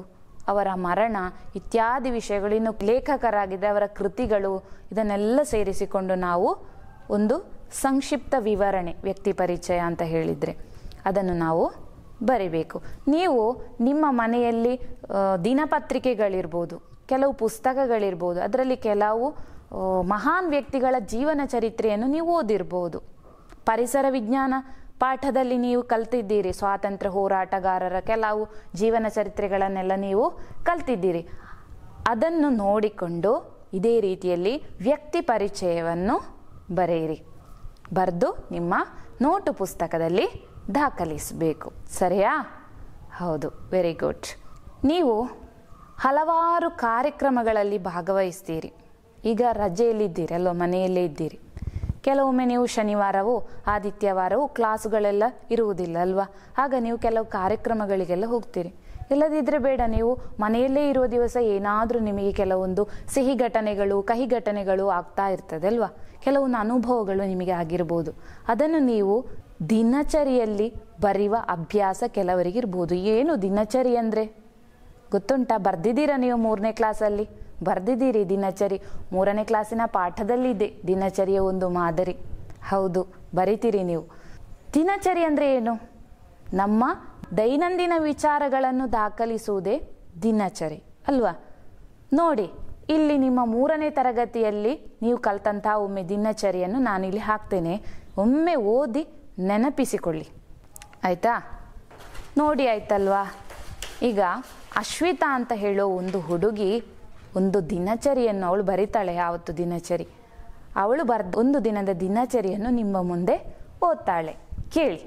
ಅವರ ಮರಣ ಇತ್ಯಾದಿ ವಿಷಯಗಳು ಇನ್ನು ಲೇಖಕರಾಗಿದ್ದರೆ ಅವರ ಕೃತಿಗಳು ಇದನ್ನೆಲ್ಲ ಸೇರಿಸಿಕೊಂಡು ನಾವು ಒಂದು ಸಂಕ್ಷಿಪ್ತ ವಿವರಣೆ ವ್ಯಕ್ತಿ ಪರಿಚಯ ಅಂತ ಹೇಳಿದರೆ ಅದನ್ನು ನಾವು ಬರಿಬೇಕು ನೀವು ನಿಮ್ಮ ಮನೆಯಲ್ಲಿ ಆ, ದಿನಪತ್ರಿಕೆಗಳಿರ್ಬೋದು ಕೆಲವು ಪುಸ್ತಕಗಳಿರ್ಬೋದು ಅದರಲ್ಲಿ ಕೆಲವು ಆ, ಮಹಾನ್ ವ್ಯಕ್ತಿಗಳ ಜೀವನ ಚರಿತ್ರೆಯನ್ನು ನೀವು ಓದಿರ್ಬೋದು ಪರಿಸರ ವಿಜ್ಞಾನ ಪಾಠದಲ್ಲಿ ನೀವು ಕಲ್ತಿದ್ದೀರಿ ಸ್ವಾತಂತ್ರ್ಯ ಹೋರಾಟಗಾರರ ಕೆಲವು ಜೀವನ ಚರಿತ್ರೆಗಳನ್ನೆಲ್ಲ ನೀವು ಕಲ್ತಿದ್ದೀರಿ ಅದನ್ನು ನೋಡಿಕೊಂಡು ಇದೇ ರೀತಿಯಲ್ಲಿ ವ್ಯಕ್ತಿ ಪರಿಚಯವನ್ನು ಬರೆಯಿರಿ ಬರೆದು ನಿಮ್ಮ ನೋಟು ಪುಸ್ತಕದಲ್ಲಿ ದಾಖಲಿಸಬೇಕು ಸರಿಯಾ ಹೌದು ವೆರಿ ಗುಡ್ ನೀವು ಹಲವಾರು ಕಾರ್ಯಕ್ರಮಗಳಲ್ಲಿ ಭಾಗವಹಿಸ್ತೀರಿ ಈಗ ರಜೆಯಲ್ಲಿದ್ದೀರಿ ಅಲ್ವಾ ಮನೆಯಲ್ಲೇ ಇದ್ದೀರಿ ಕೆಲವೊಮ್ಮೆ ನೀವು ಶನಿವಾರವೂ ಆದಿತ್ಯವಾರವೂ ಕ್ಲಾಸುಗಳೆಲ್ಲ ಇರುವುದಿಲ್ಲ ಅಲ್ವಾ ಆಗ ನೀವು ಕೆಲವು ಕಾರ್ಯಕ್ರಮಗಳಿಗೆಲ್ಲ ಹೋಗ್ತೀರಿ ಇಲ್ಲದಿದ್ದರೆ ಬೇಡ ನೀವು ಮನೆಯಲ್ಲೇ ಇರುವ ದಿವಸ ಏನಾದರೂ ನಿಮಗೆ ಕೆಲವೊಂದು ಸಿಹಿ ಘಟನೆಗಳು ಕಹಿ ಘಟನೆಗಳು ಆಗ್ತಾ ಇರ್ತದೆ ಅಲ್ವಾ ಕೆಲವೊಂದು ಅನುಭವಗಳು ನಿಮಗೆ ಆಗಿರ್ಬೋದು ಅದನ್ನು ನೀವು ದಿನಚರಿಯಲ್ಲಿ ಬರೆಯುವ ಅಭ್ಯಾಸ ಕೆಲವರಿಗೆ ಇರ್ಬೋದು ಏನು ದಿನಚರಿ ಅಂದರೆ ಗೊತ್ತುಂಟಾ ಬರ್ದಿದ್ದೀರಾ ನೀವು ಮೂರನೇ ಕ್ಲಾಸಲ್ಲಿ ಬರ್ದಿದ್ದೀರಿ ದಿನಚರಿ ಮೂರನೇ ಕ್ಲಾಸಿನ ಪಾಠದಲ್ಲಿ ಇದೆ ದಿನಚರಿಯ ಒಂದು ಮಾದರಿ ಹೌದು ಬರಿತೀರಿ ನೀವು ದಿನಚರಿ ಅಂದರೆ ಏನು ನಮ್ಮ ದೈನಂದಿನ ವಿಚಾರಗಳನ್ನು ದಾಖಲಿಸುವುದೇ ದಿನಚರಿ ಅಲ್ವಾ ನೋಡಿ ಇಲ್ಲಿ ನಿಮ್ಮ ಮೂರನೇ ತರಗತಿಯಲ್ಲಿ ನೀವು ಕಲ್ತಂತಹ ಒಮ್ಮೆ ದಿನಚರಿಯನ್ನು ನಾನಿಲ್ಲಿ ಹಾಕ್ತೇನೆ ಒಮ್ಮೆ ಓದಿ ನೆನಪಿಸಿಕೊಳ್ಳಿ ಆಯಿತಾ ನೋಡಿ ಆಯ್ತಲ್ವಾ ಈಗ ಅಶ್ವಿತಾ ಅಂತ ಹೇಳೋ ಒಂದು ಹುಡುಗಿ ಒಂದು ದಿನಚರಿಯನ್ನು ಅವಳು ಬರಿತಾಳೆ ಯಾವತ್ತು ದಿನಚರಿ ಅವಳು ಬರ್ದ ಒಂದು ದಿನದ ದಿನಚರಿಯನ್ನು ನಿಮ್ಮ ಮುಂದೆ ಓದ್ತಾಳೆ ಕೇಳಿ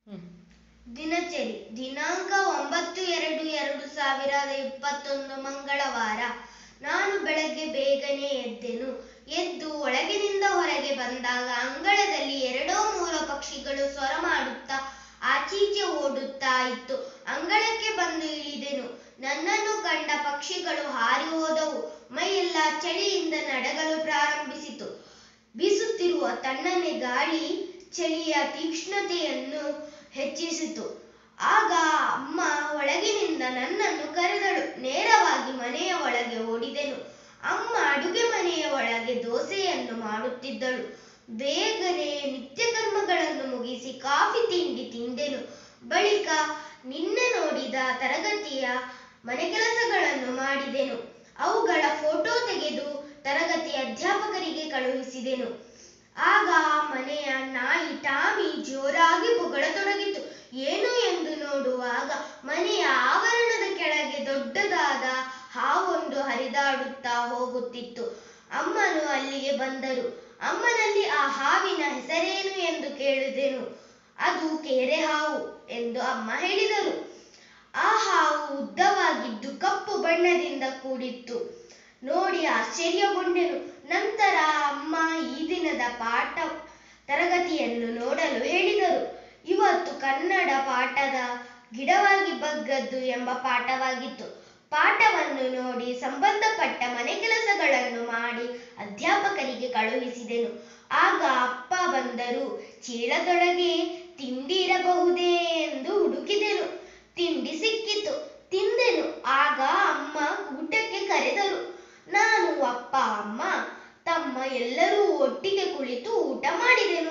ದಿನಚರಿ ದಿನಾಂಕ ಒಂಬತ್ತು ಎರಡು ಎರಡು ಸಾವಿರದ ಇಪ್ಪತ್ತೊಂದು ಮಂಗಳವಾರ ನಾನು ಬೆಳಗ್ಗೆ ಬೇಗನೆ ಎದ್ದೆನು ಎದ್ದು ಒಳಗಿನಿಂದ ಹೊರಗೆ ಬಂದಾಗ ಅಂಗಳದಲ್ಲಿ ಎರಡೋ ಮೂರೋ ಪಕ್ಷಿಗಳು ಸ್ವರ ಮಾಡುತ್ತಾ ಆಚೀಚೆ ಓಡುತ್ತಾ ಇತ್ತು ಅಂಗಳಕ್ಕೆ ಬಂದು ಇಳಿದೆನು ನನ್ನನ್ನು ಕಂಡ ಪಕ್ಷಿಗಳು ಹಾರಿ ಹೋದವು ಮೈಯೆಲ್ಲ ಚಳಿಯಿಂದ ನಡಗಲು ಪ್ರಾರಂಭಿಸಿತು ಬೀಸುತ್ತಿರುವ ತಣ್ಣನೆ ಗಾಳಿ ಚಳಿಯ ತೀಕ್ಷ್ಣತೆಯನ್ನು ಹೆಚ್ಚಿಸಿತು ಆಗ ಅಮ್ಮ ಒಳಗಿನಿಂದ ನನ್ನನ್ನು ಕರೆದಳು ನೇರವಾಗಿ ಮನೆಯ ಒಳಗೆ ಓಡಿದೆನು ಅಮ್ಮ ಅಡುಗೆ ಮನೆಯ ಒಳಗೆ ದೋಸೆಯನ್ನು ಮಾಡುತ್ತಿದ್ದಳು ಬೇಗನೆ ನಿತ್ಯ ಕರ್ಮಗಳನ್ನು ಮುಗಿಸಿ ಕಾಫಿ ತಿಂಡಿ ತಿಂದೆನು ಬಳಿಕ ನಿನ್ನೆ ನೋಡಿದ ತರಗತಿಯ ಮನೆ ಕೆಲಸಗಳನ್ನು ಮಾಡಿದೆನು ಅವುಗಳ ಫೋಟೋ ತೆಗೆದು ತರಗತಿ ಅಧ್ಯಾಪಕರಿಗೆ ಕಳುಹಿಸಿದೆನು ಆಗ ಮನೆಯ ನಾಯಿ ಟಾಮಿ ಜೋರಾಗಿ ಬೊಗಳತೊಡಗಿತು ಏನು ಎಂದು ನೋಡುವಾಗ ಮನೆಯ ಆವರಣದ ಕೆಳಗೆ ದೊಡ್ಡದಾದ ಹಾವೊಂದು ಹರಿದಾಡುತ್ತಾ ಹೋಗುತ್ತಿತ್ತು ಅಮ್ಮನು ಅಲ್ಲಿಗೆ ಬಂದರು ಅಮ್ಮನಲ್ಲಿ ಆ ಹಾವಿನ ಹೆಸರೇನು ಎಂದು ಕೇಳಿದೆನು ಅದು ಕೆರೆ ಹಾವು ಎಂದು ಅಮ್ಮ ಹೇಳಿದರು ಆ ಹಾವು ಉದ್ದವಾಗಿದ್ದು ಕಪ್ಪು ಬಣ್ಣದಿಂದ ಕೂಡಿತ್ತು ನೋಡಿ ಆಶ್ಚರ್ಯಗೊಂಡೆನು ನಂತರ ಅಮ್ಮ ಈ ದಿನದ ಪಾಠ ತರಗತಿಯನ್ನು ನೋಡಲು ಹೇಳಿದರು ಇವತ್ತು ಕನ್ನಡ ಪಾಠದ ಗಿಡವಾಗಿ ಬಗ್ಗದ್ದು ಎಂಬ ಪಾಠವಾಗಿತ್ತು ಪಾಠವನ್ನು ನೋಡಿ ಸಂಬಂಧಪಟ್ಟ ಮನೆ ಕೆಲಸಗಳನ್ನು ಮಾಡಿ ಅಧ್ಯಾಪಕರಿಗೆ ಕಳುಹಿಸಿದೆನು ಆಗ ಅಪ್ಪ ಬಂದರು ಚೀಲದೊಳಗೆ ತಿಂಡಿ ಇರಬಹುದೇ ಎಂದು ಹುಡುಕಿದೆನು ತಿಂಡಿ ಸಿಕ್ಕಿತು ತಿಂದೆನು ಆಗ ಅಮ್ಮ ಊಟಕ್ಕೆ ಕರೆದರು ನಾನು ಅಪ್ಪ ಅಮ್ಮ ತಮ್ಮ ಎಲ್ಲರೂ ಒಟ್ಟಿಗೆ ಕುಳಿತು ಊಟ ಮಾಡಿದೆನು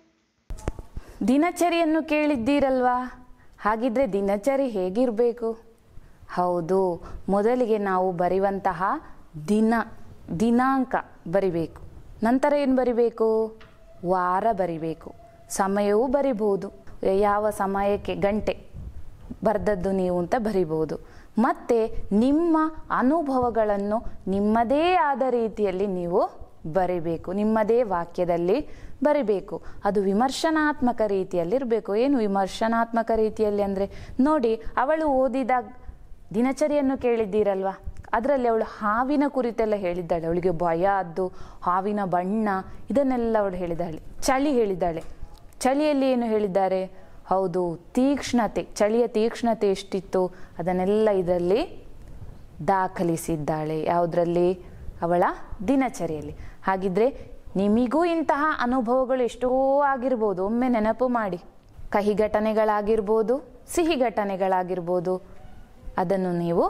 ದಿನಚರಿಯನ್ನು ಕೇಳಿದ್ದೀರಲ್ವಾ ಹಾಗಿದ್ರೆ ದಿನಚರಿ ಹೇಗಿರಬೇಕು ಹೌದು ಮೊದಲಿಗೆ ನಾವು ಬರೆಯುವಂತಹ ದಿನ ದಿನಾಂಕ ಬರಿಬೇಕು ನಂತರ ಏನು ಬರಿಬೇಕು ವಾರ ಬರಿಬೇಕು ಸಮಯವೂ ಬರಿಬೋದು ಯಾವ ಸಮಯಕ್ಕೆ ಗಂಟೆ ಬರೆದದ್ದು ನೀವು ಅಂತ ಬರಿಬೋದು ಮತ್ತು ನಿಮ್ಮ ಅನುಭವಗಳನ್ನು ನಿಮ್ಮದೇ ಆದ ರೀತಿಯಲ್ಲಿ ನೀವು ಬರಿಬೇಕು ನಿಮ್ಮದೇ ವಾಕ್ಯದಲ್ಲಿ ಬರಿಬೇಕು ಅದು ವಿಮರ್ಶನಾತ್ಮಕ ರೀತಿಯಲ್ಲಿ ಇರಬೇಕು ಏನು ವಿಮರ್ಶನಾತ್ಮಕ ರೀತಿಯಲ್ಲಿ ಅಂದರೆ ನೋಡಿ ಅವಳು ಓದಿದ ದಿನಚರಿಯನ್ನು ಕೇಳಿದ್ದೀರಲ್ವಾ ಅದರಲ್ಲಿ ಅವಳು ಹಾವಿನ ಕುರಿತೆಲ್ಲ ಹೇಳಿದ್ದಾಳೆ ಅವಳಿಗೆ ಭಯ ಅದ್ದು ಹಾವಿನ ಬಣ್ಣ ಇದನ್ನೆಲ್ಲ ಅವಳು ಹೇಳಿದ್ದಾಳೆ ಚಳಿ ಹೇಳಿದ್ದಾಳೆ ಚಳಿಯಲ್ಲಿ ಏನು ಹೇಳಿದ್ದಾರೆ ಹೌದು ತೀಕ್ಷ್ಣತೆ ಚಳಿಯ ತೀಕ್ಷ್ಣತೆ ಎಷ್ಟಿತ್ತು ಅದನ್ನೆಲ್ಲ ಇದರಲ್ಲಿ ದಾಖಲಿಸಿದ್ದಾಳೆ ಯಾವುದರಲ್ಲಿ ಅವಳ ದಿನಚರಿಯಲ್ಲಿ ಹಾಗಿದ್ರೆ ನಿಮಿಗೂ ಇಂತಹ ಅನುಭವಗಳು ಎಷ್ಟೋ ಆಗಿರ್ಬೋದು ಒಮ್ಮೆ ನೆನಪು ಮಾಡಿ ಕಹಿ ಘಟನೆಗಳಾಗಿರ್ಬೋದು ಸಿಹಿ ಘಟನೆಗಳಾಗಿರ್ಬೋದು ಅದನ್ನು ನೀವು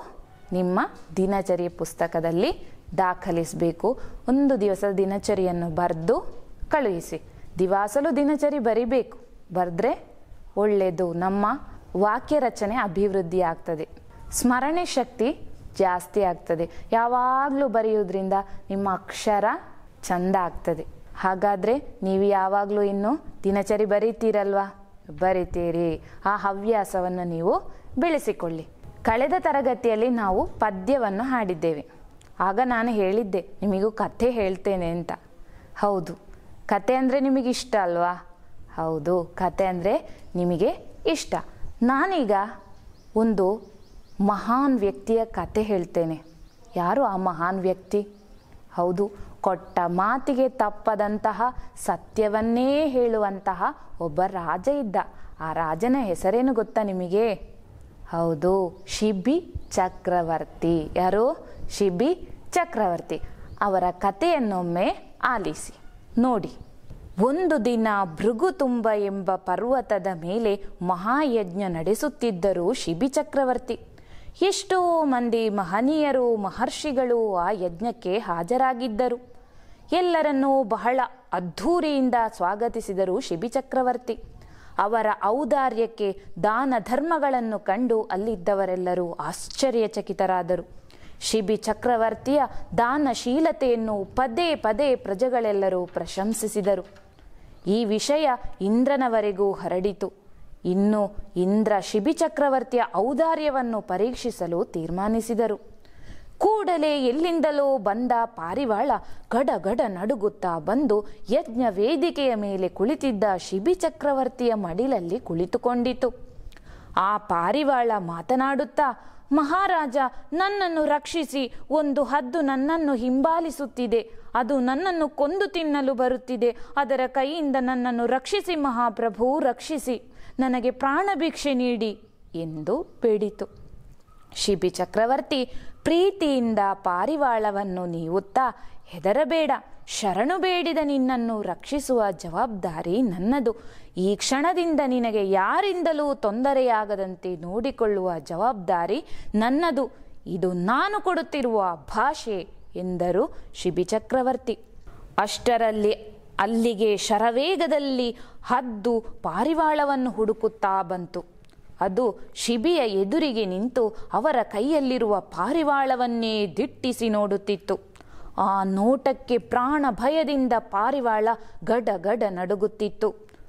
ನಿಮ್ಮ ದಿನಚರಿ ಪುಸ್ತಕದಲ್ಲಿ ದಾಖಲಿಸಬೇಕು ಒಂದು ದಿವಸದ ದಿನಚರಿಯನ್ನು ಬರೆದು ಕಳುಹಿಸಿ ದಿವಾಸಲು ದಿನಚರಿ ಬರಿಬೇಕು ಬರೆದ್ರೆ ಒಳ್ಳೆಯದು ನಮ್ಮ ವಾಕ್ಯ ರಚನೆ ಅಭಿವೃದ್ಧಿ ಆಗ್ತದೆ ಸ್ಮರಣೆ ಶಕ್ತಿ ಜಾಸ್ತಿ ಆಗ್ತದೆ ಯಾವಾಗಲೂ ಬರೆಯುವುದರಿಂದ ನಿಮ್ಮ ಅಕ್ಷರ ಚಂದ ಆಗ್ತದೆ ಹಾಗಾದರೆ ನೀವು ಯಾವಾಗಲೂ ಇನ್ನು ದಿನಚರಿ ಬರೀತೀರಲ್ವಾ ಬರಿತೀರಿ ಆ ಹವ್ಯಾಸವನ್ನು ನೀವು ಬೆಳೆಸಿಕೊಳ್ಳಿ ಕಳೆದ ತರಗತಿಯಲ್ಲಿ ನಾವು ಪದ್ಯವನ್ನು ಹಾಡಿದ್ದೇವೆ ಆಗ ನಾನು ಹೇಳಿದ್ದೆ ನಿಮಗೂ ಕಥೆ ಹೇಳ್ತೇನೆ ಅಂತ ಹೌದು ಕತೆ ಅಂದರೆ ನಿಮಗೆ ಇಷ್ಟ ಅಲ್ವಾ ಹೌದು ಕತೆ ಅಂದರೆ ನಿಮಗೆ ಇಷ್ಟ ನಾನೀಗ ಒಂದು ಮಹಾನ್ ವ್ಯಕ್ತಿಯ ಕತೆ ಹೇಳ್ತೇನೆ ಯಾರು ಆ ಮಹಾನ್ ವ್ಯಕ್ತಿ ಹೌದು ಕೊಟ್ಟ ಮಾತಿಗೆ ತಪ್ಪದಂತಹ ಸತ್ಯವನ್ನೇ ಹೇಳುವಂತಹ ಒಬ್ಬ ರಾಜ ಇದ್ದ ಆ ರಾಜನ ಹೆಸರೇನು ಗೊತ್ತಾ ನಿಮಗೆ ಹೌದು ಶಿಬಿ ಚಕ್ರವರ್ತಿ ಯಾರು ಶಿಬಿ ಚಕ್ರವರ್ತಿ ಅವರ ಕಥೆಯನ್ನೊಮ್ಮೆ ಆಲಿಸಿ ನೋಡಿ ಒಂದು ದಿನ ಭೃಗುತುಂಬ ಎಂಬ ಪರ್ವತದ ಮೇಲೆ ಮಹಾಯಜ್ಞ ನಡೆಸುತ್ತಿದ್ದರು ಶಿಬಿ ಚಕ್ರವರ್ತಿ ಎಷ್ಟೋ ಮಂದಿ ಮಹನೀಯರು ಮಹರ್ಷಿಗಳು ಆ ಯಜ್ಞಕ್ಕೆ ಹಾಜರಾಗಿದ್ದರು ಎಲ್ಲರನ್ನೂ ಬಹಳ ಅದ್ಧೂರಿಯಿಂದ ಸ್ವಾಗತಿಸಿದರು ಶಿಬಿ ಚಕ್ರವರ್ತಿ ಅವರ ಔದಾರ್ಯಕ್ಕೆ ದಾನ ಧರ್ಮಗಳನ್ನು ಕಂಡು ಅಲ್ಲಿದ್ದವರೆಲ್ಲರೂ ಆಶ್ಚರ್ಯಚಕಿತರಾದರು ಶಿಬಿ ಚಕ್ರವರ್ತಿಯ ದಾನಶೀಲತೆಯನ್ನು ಪದೇ ಪದೇ ಪ್ರಜೆಗಳೆಲ್ಲರೂ ಪ್ರಶಂಸಿಸಿದರು ಈ ವಿಷಯ ಇಂದ್ರನವರೆಗೂ ಹರಡಿತು ಇನ್ನು ಇಂದ್ರ ಶಿಬಿ ಚಕ್ರವರ್ತಿಯ ಔದಾರ್ಯವನ್ನು ಪರೀಕ್ಷಿಸಲು ತೀರ್ಮಾನಿಸಿದರು ಕೂಡಲೇ ಎಲ್ಲಿಂದಲೋ ಬಂದ ಪಾರಿವಾಳ ಗಡ ಗಡ ನಡುಗುತ್ತಾ ಬಂದು ಯಜ್ಞ ವೇದಿಕೆಯ ಮೇಲೆ ಕುಳಿತಿದ್ದ ಶಿಬಿ ಚಕ್ರವರ್ತಿಯ ಮಡಿಲಲ್ಲಿ ಕುಳಿತುಕೊಂಡಿತು ಆ ಪಾರಿವಾಳ ಮಾತನಾಡುತ್ತಾ ಮಹಾರಾಜ ನನ್ನನ್ನು ರಕ್ಷಿಸಿ ಒಂದು ಹದ್ದು ನನ್ನನ್ನು ಹಿಂಬಾಲಿಸುತ್ತಿದೆ ಅದು ನನ್ನನ್ನು ಕೊಂದು ತಿನ್ನಲು ಬರುತ್ತಿದೆ ಅದರ ಕೈಯಿಂದ ನನ್ನನ್ನು ರಕ್ಷಿಸಿ ಮಹಾಪ್ರಭು ರಕ್ಷಿಸಿ ನನಗೆ ಪ್ರಾಣ ಭಿಕ್ಷೆ ನೀಡಿ ಎಂದು ಬೇಡಿತು ಶಿಬಿ ಚಕ್ರವರ್ತಿ ಪ್ರೀತಿಯಿಂದ ಪಾರಿವಾಳವನ್ನು ನೀವುತ್ತಾ ಹೆದರಬೇಡ ಶರಣು ಬೇಡಿದ ನಿನ್ನನ್ನು ರಕ್ಷಿಸುವ ಜವಾಬ್ದಾರಿ ನನ್ನದು ಈ ಕ್ಷಣದಿಂದ ನಿನಗೆ ಯಾರಿಂದಲೂ ತೊಂದರೆಯಾಗದಂತೆ ನೋಡಿಕೊಳ್ಳುವ ಜವಾಬ್ದಾರಿ ನನ್ನದು ಇದು ನಾನು ಕೊಡುತ್ತಿರುವ ಭಾಷೆ ಎಂದರು ಶಿಬಿ ಚಕ್ರವರ್ತಿ ಅಷ್ಟರಲ್ಲಿ ಅಲ್ಲಿಗೆ ಶರವೇಗದಲ್ಲಿ ಹದ್ದು ಪಾರಿವಾಳವನ್ನು ಹುಡುಕುತ್ತಾ ಬಂತು ಅದು ಶಿಬಿಯ ಎದುರಿಗೆ ನಿಂತು ಅವರ ಕೈಯಲ್ಲಿರುವ ಪಾರಿವಾಳವನ್ನೇ ದಿಟ್ಟಿಸಿ ನೋಡುತ್ತಿತ್ತು ಆ ನೋಟಕ್ಕೆ ಪ್ರಾಣ ಭಯದಿಂದ ಪಾರಿವಾಳ ಗಡ ಗಡ ನಡುಗುತ್ತಿತ್ತು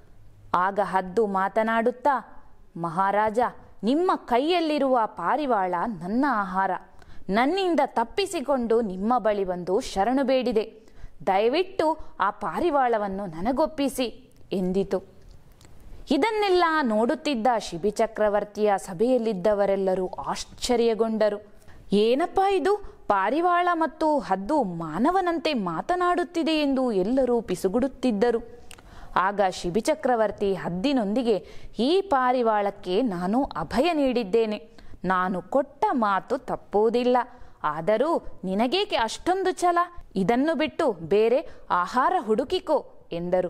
ಆಗ ಹದ್ದು ಮಾತನಾಡುತ್ತಾ ಮಹಾರಾಜ ನಿಮ್ಮ ಕೈಯಲ್ಲಿರುವ ಪಾರಿವಾಳ ನನ್ನ ಆಹಾರ ನನ್ನಿಂದ ತಪ್ಪಿಸಿಕೊಂಡು ನಿಮ್ಮ ಬಳಿ ಬಂದು ಶರಣು ಬೇಡಿದೆ ದಯವಿಟ್ಟು ಆ ಪಾರಿವಾಳವನ್ನು ನನಗೊಪ್ಪಿಸಿ ಎಂದಿತು ಇದನ್ನೆಲ್ಲ ನೋಡುತ್ತಿದ್ದ ಶಿಬಿ ಚಕ್ರವರ್ತಿಯ ಸಭೆಯಲ್ಲಿದ್ದವರೆಲ್ಲರೂ ಆಶ್ಚರ್ಯಗೊಂಡರು ಏನಪ್ಪ ಇದು ಪಾರಿವಾಳ ಮತ್ತು ಹದ್ದು ಮಾನವನಂತೆ ಮಾತನಾಡುತ್ತಿದೆ ಎಂದು ಎಲ್ಲರೂ ಪಿಸುಗುಡುತ್ತಿದ್ದರು ಆಗ ಶಿಬಿ ಚಕ್ರವರ್ತಿ ಹದ್ದಿನೊಂದಿಗೆ ಈ ಪಾರಿವಾಳಕ್ಕೆ ನಾನು ಅಭಯ ನೀಡಿದ್ದೇನೆ ನಾನು ಕೊಟ್ಟ ಮಾತು ತಪ್ಪುವುದಿಲ್ಲ ಆದರೂ ನಿನಗೇಕೆ ಅಷ್ಟೊಂದು ಛಲ ಇದನ್ನು ಬಿಟ್ಟು ಬೇರೆ ಆಹಾರ ಹುಡುಕಿಕೋ ಎಂದರು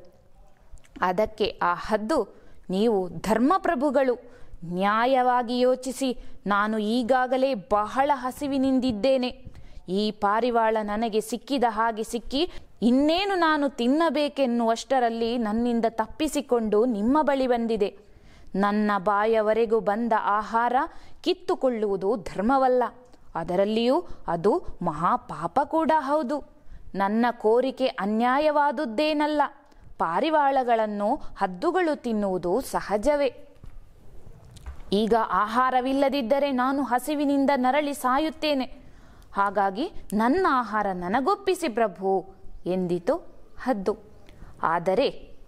ಅದಕ್ಕೆ ಆ ಹದ್ದು ನೀವು ಧರ್ಮಪ್ರಭುಗಳು ನ್ಯಾಯವಾಗಿ ಯೋಚಿಸಿ ನಾನು ಈಗಾಗಲೇ ಬಹಳ ಹಸಿವಿನಿಂದಿದ್ದೇನೆ ಈ ಪಾರಿವಾಳ ನನಗೆ ಸಿಕ್ಕಿದ ಹಾಗೆ ಸಿಕ್ಕಿ ಇನ್ನೇನು ನಾನು ತಿನ್ನಬೇಕೆನ್ನುವಷ್ಟರಲ್ಲಿ ನನ್ನಿಂದ ತಪ್ಪಿಸಿಕೊಂಡು ನಿಮ್ಮ ಬಳಿ ಬಂದಿದೆ ನನ್ನ ಬಾಯವರೆಗೂ ಬಂದ ಆಹಾರ ಕಿತ್ತುಕೊಳ್ಳುವುದು ಧರ್ಮವಲ್ಲ ಅದರಲ್ಲಿಯೂ ಅದು ಮಹಾಪಾಪ ಕೂಡ ಹೌದು ನನ್ನ ಕೋರಿಕೆ ಅನ್ಯಾಯವಾದುದ್ದೇನಲ್ಲ ಪಾರಿವಾಳಗಳನ್ನು ಹದ್ದುಗಳು ತಿನ್ನುವುದು ಸಹಜವೇ ಈಗ ಆಹಾರವಿಲ್ಲದಿದ್ದರೆ ನಾನು ಹಸಿವಿನಿಂದ ನರಳಿ ಸಾಯುತ್ತೇನೆ ಹಾಗಾಗಿ ನನ್ನ ಆಹಾರ ನನಗೊಪ್ಪಿಸಿ ಪ್ರಭು ಎಂದಿತು ಹದ್ದು ಆದರೆ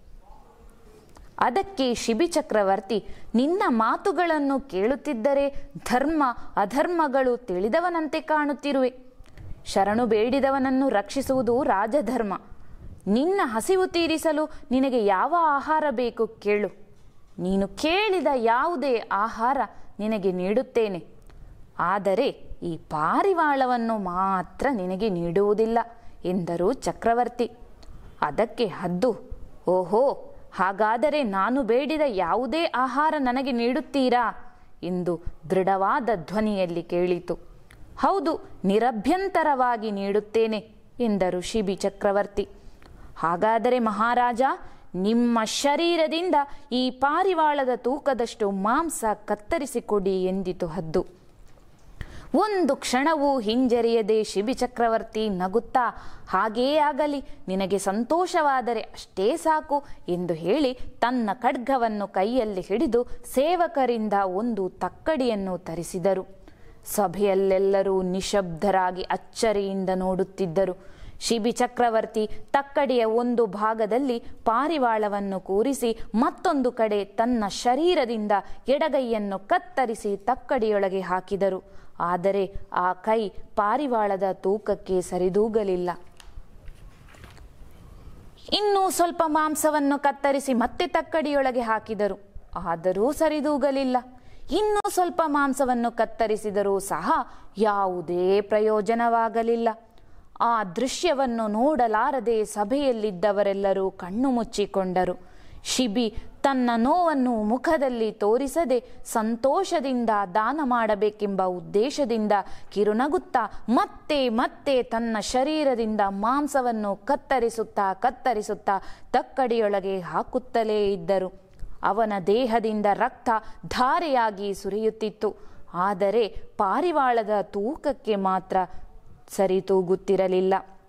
ಅದಕ್ಕೆ ಶಿಬಿ ಚಕ್ರವರ್ತಿ ನಿನ್ನ ಮಾತುಗಳನ್ನು ಕೇಳುತ್ತಿದ್ದರೆ ಧರ್ಮ ಅಧರ್ಮಗಳು ತಿಳಿದವನಂತೆ ಕಾಣುತ್ತಿರುವೆ ಶರಣು ಬೇಡಿದವನನ್ನು ರಕ್ಷಿಸುವುದು ರಾಜಧರ್ಮ ನಿನ್ನ ಹಸಿವು ತೀರಿಸಲು ನಿನಗೆ ಯಾವ ಆಹಾರ ಬೇಕು ಕೇಳು ನೀನು ಕೇಳಿದ ಯಾವುದೇ ಆಹಾರ ನಿನಗೆ ನೀಡುತ್ತೇನೆ ಆದರೆ ಈ ಪಾರಿವಾಳವನ್ನು ಮಾತ್ರ ನಿನಗೆ ನೀಡುವುದಿಲ್ಲ ಎಂದರು ಚಕ್ರವರ್ತಿ ಅದಕ್ಕೆ ಹದ್ದು ಓಹೋ ಹಾಗಾದರೆ ನಾನು ಬೇಡಿದ ಯಾವುದೇ ಆಹಾರ ನನಗೆ ನೀಡುತ್ತೀರಾ ಎಂದು ದೃಢವಾದ ಧ್ವನಿಯಲ್ಲಿ ಕೇಳಿತು ಹೌದು ನಿರಭ್ಯಂತರವಾಗಿ ನೀಡುತ್ತೇನೆ ಎಂದರು ಶಿಬಿ ಚಕ್ರವರ್ತಿ ಹಾಗಾದರೆ ಮಹಾರಾಜ ನಿಮ್ಮ ಶರೀರದಿಂದ ಈ ಪಾರಿವಾಳದ ತೂಕದಷ್ಟು ಮಾಂಸ ಕತ್ತರಿಸಿಕೊಡಿ ಎಂದಿತು ಹದ್ದು ಒಂದು ಕ್ಷಣವೂ ಹಿಂಜರಿಯದೆ ಶಿಬಿ ಚಕ್ರವರ್ತಿ ನಗುತ್ತಾ ಹಾಗೇ ಆಗಲಿ ನಿನಗೆ ಸಂತೋಷವಾದರೆ ಅಷ್ಟೇ ಸಾಕು ಎಂದು ಹೇಳಿ ತನ್ನ ಖಡ್ಗವನ್ನು ಕೈಯಲ್ಲಿ ಹಿಡಿದು ಸೇವಕರಿಂದ ಒಂದು ತಕ್ಕಡಿಯನ್ನು ತರಿಸಿದರು ಸಭೆಯಲ್ಲೆಲ್ಲರೂ ನಿಶಬ್ದರಾಗಿ ಅಚ್ಚರಿಯಿಂದ ನೋಡುತ್ತಿದ್ದರು ಶಿಬಿ ಚಕ್ರವರ್ತಿ ತಕ್ಕಡಿಯ ಒಂದು ಭಾಗದಲ್ಲಿ ಪಾರಿವಾಳವನ್ನು ಕೂರಿಸಿ ಮತ್ತೊಂದು ಕಡೆ ತನ್ನ ಶರೀರದಿಂದ ಎಡಗೈಯನ್ನು ಕತ್ತರಿಸಿ ತಕ್ಕಡಿಯೊಳಗೆ ಹಾಕಿದರು ಆದರೆ ಆ ಕೈ ಪಾರಿವಾಳದ ತೂಕಕ್ಕೆ ಸರಿದೂಗಲಿಲ್ಲ ಇನ್ನೂ ಸ್ವಲ್ಪ ಮಾಂಸವನ್ನು ಕತ್ತರಿಸಿ ಮತ್ತೆ ತಕ್ಕಡಿಯೊಳಗೆ ಹಾಕಿದರು ಆದರೂ ಸರಿದೂಗಲಿಲ್ಲ ಇನ್ನೂ ಸ್ವಲ್ಪ ಮಾಂಸವನ್ನು ಕತ್ತರಿಸಿದರೂ ಸಹ ಯಾವುದೇ ಪ್ರಯೋಜನವಾಗಲಿಲ್ಲ ಆ ದೃಶ್ಯವನ್ನು ನೋಡಲಾರದೆ ಸಭೆಯಲ್ಲಿದ್ದವರೆಲ್ಲರೂ ಕಣ್ಣು ಮುಚ್ಚಿಕೊಂಡರು ಶಿಬಿ ತನ್ನ ನೋವನ್ನು ಮುಖದಲ್ಲಿ ತೋರಿಸದೆ ಸಂತೋಷದಿಂದ ದಾನ ಮಾಡಬೇಕೆಂಬ ಉದ್ದೇಶದಿಂದ ಕಿರುನಗುತ್ತಾ ಮತ್ತೆ ಮತ್ತೆ ತನ್ನ ಶರೀರದಿಂದ ಮಾಂಸವನ್ನು ಕತ್ತರಿಸುತ್ತಾ ಕತ್ತರಿಸುತ್ತಾ ತಕ್ಕಡಿಯೊಳಗೆ ಹಾಕುತ್ತಲೇ ಇದ್ದರು ಅವನ ದೇಹದಿಂದ ರಕ್ತ ಧಾರೆಯಾಗಿ ಸುರಿಯುತ್ತಿತ್ತು ಆದರೆ ಪಾರಿವಾಳದ ತೂಕಕ್ಕೆ ಮಾತ್ರ ಸರಿತೂಗುತ್ತಿರಲಿಲ್ಲ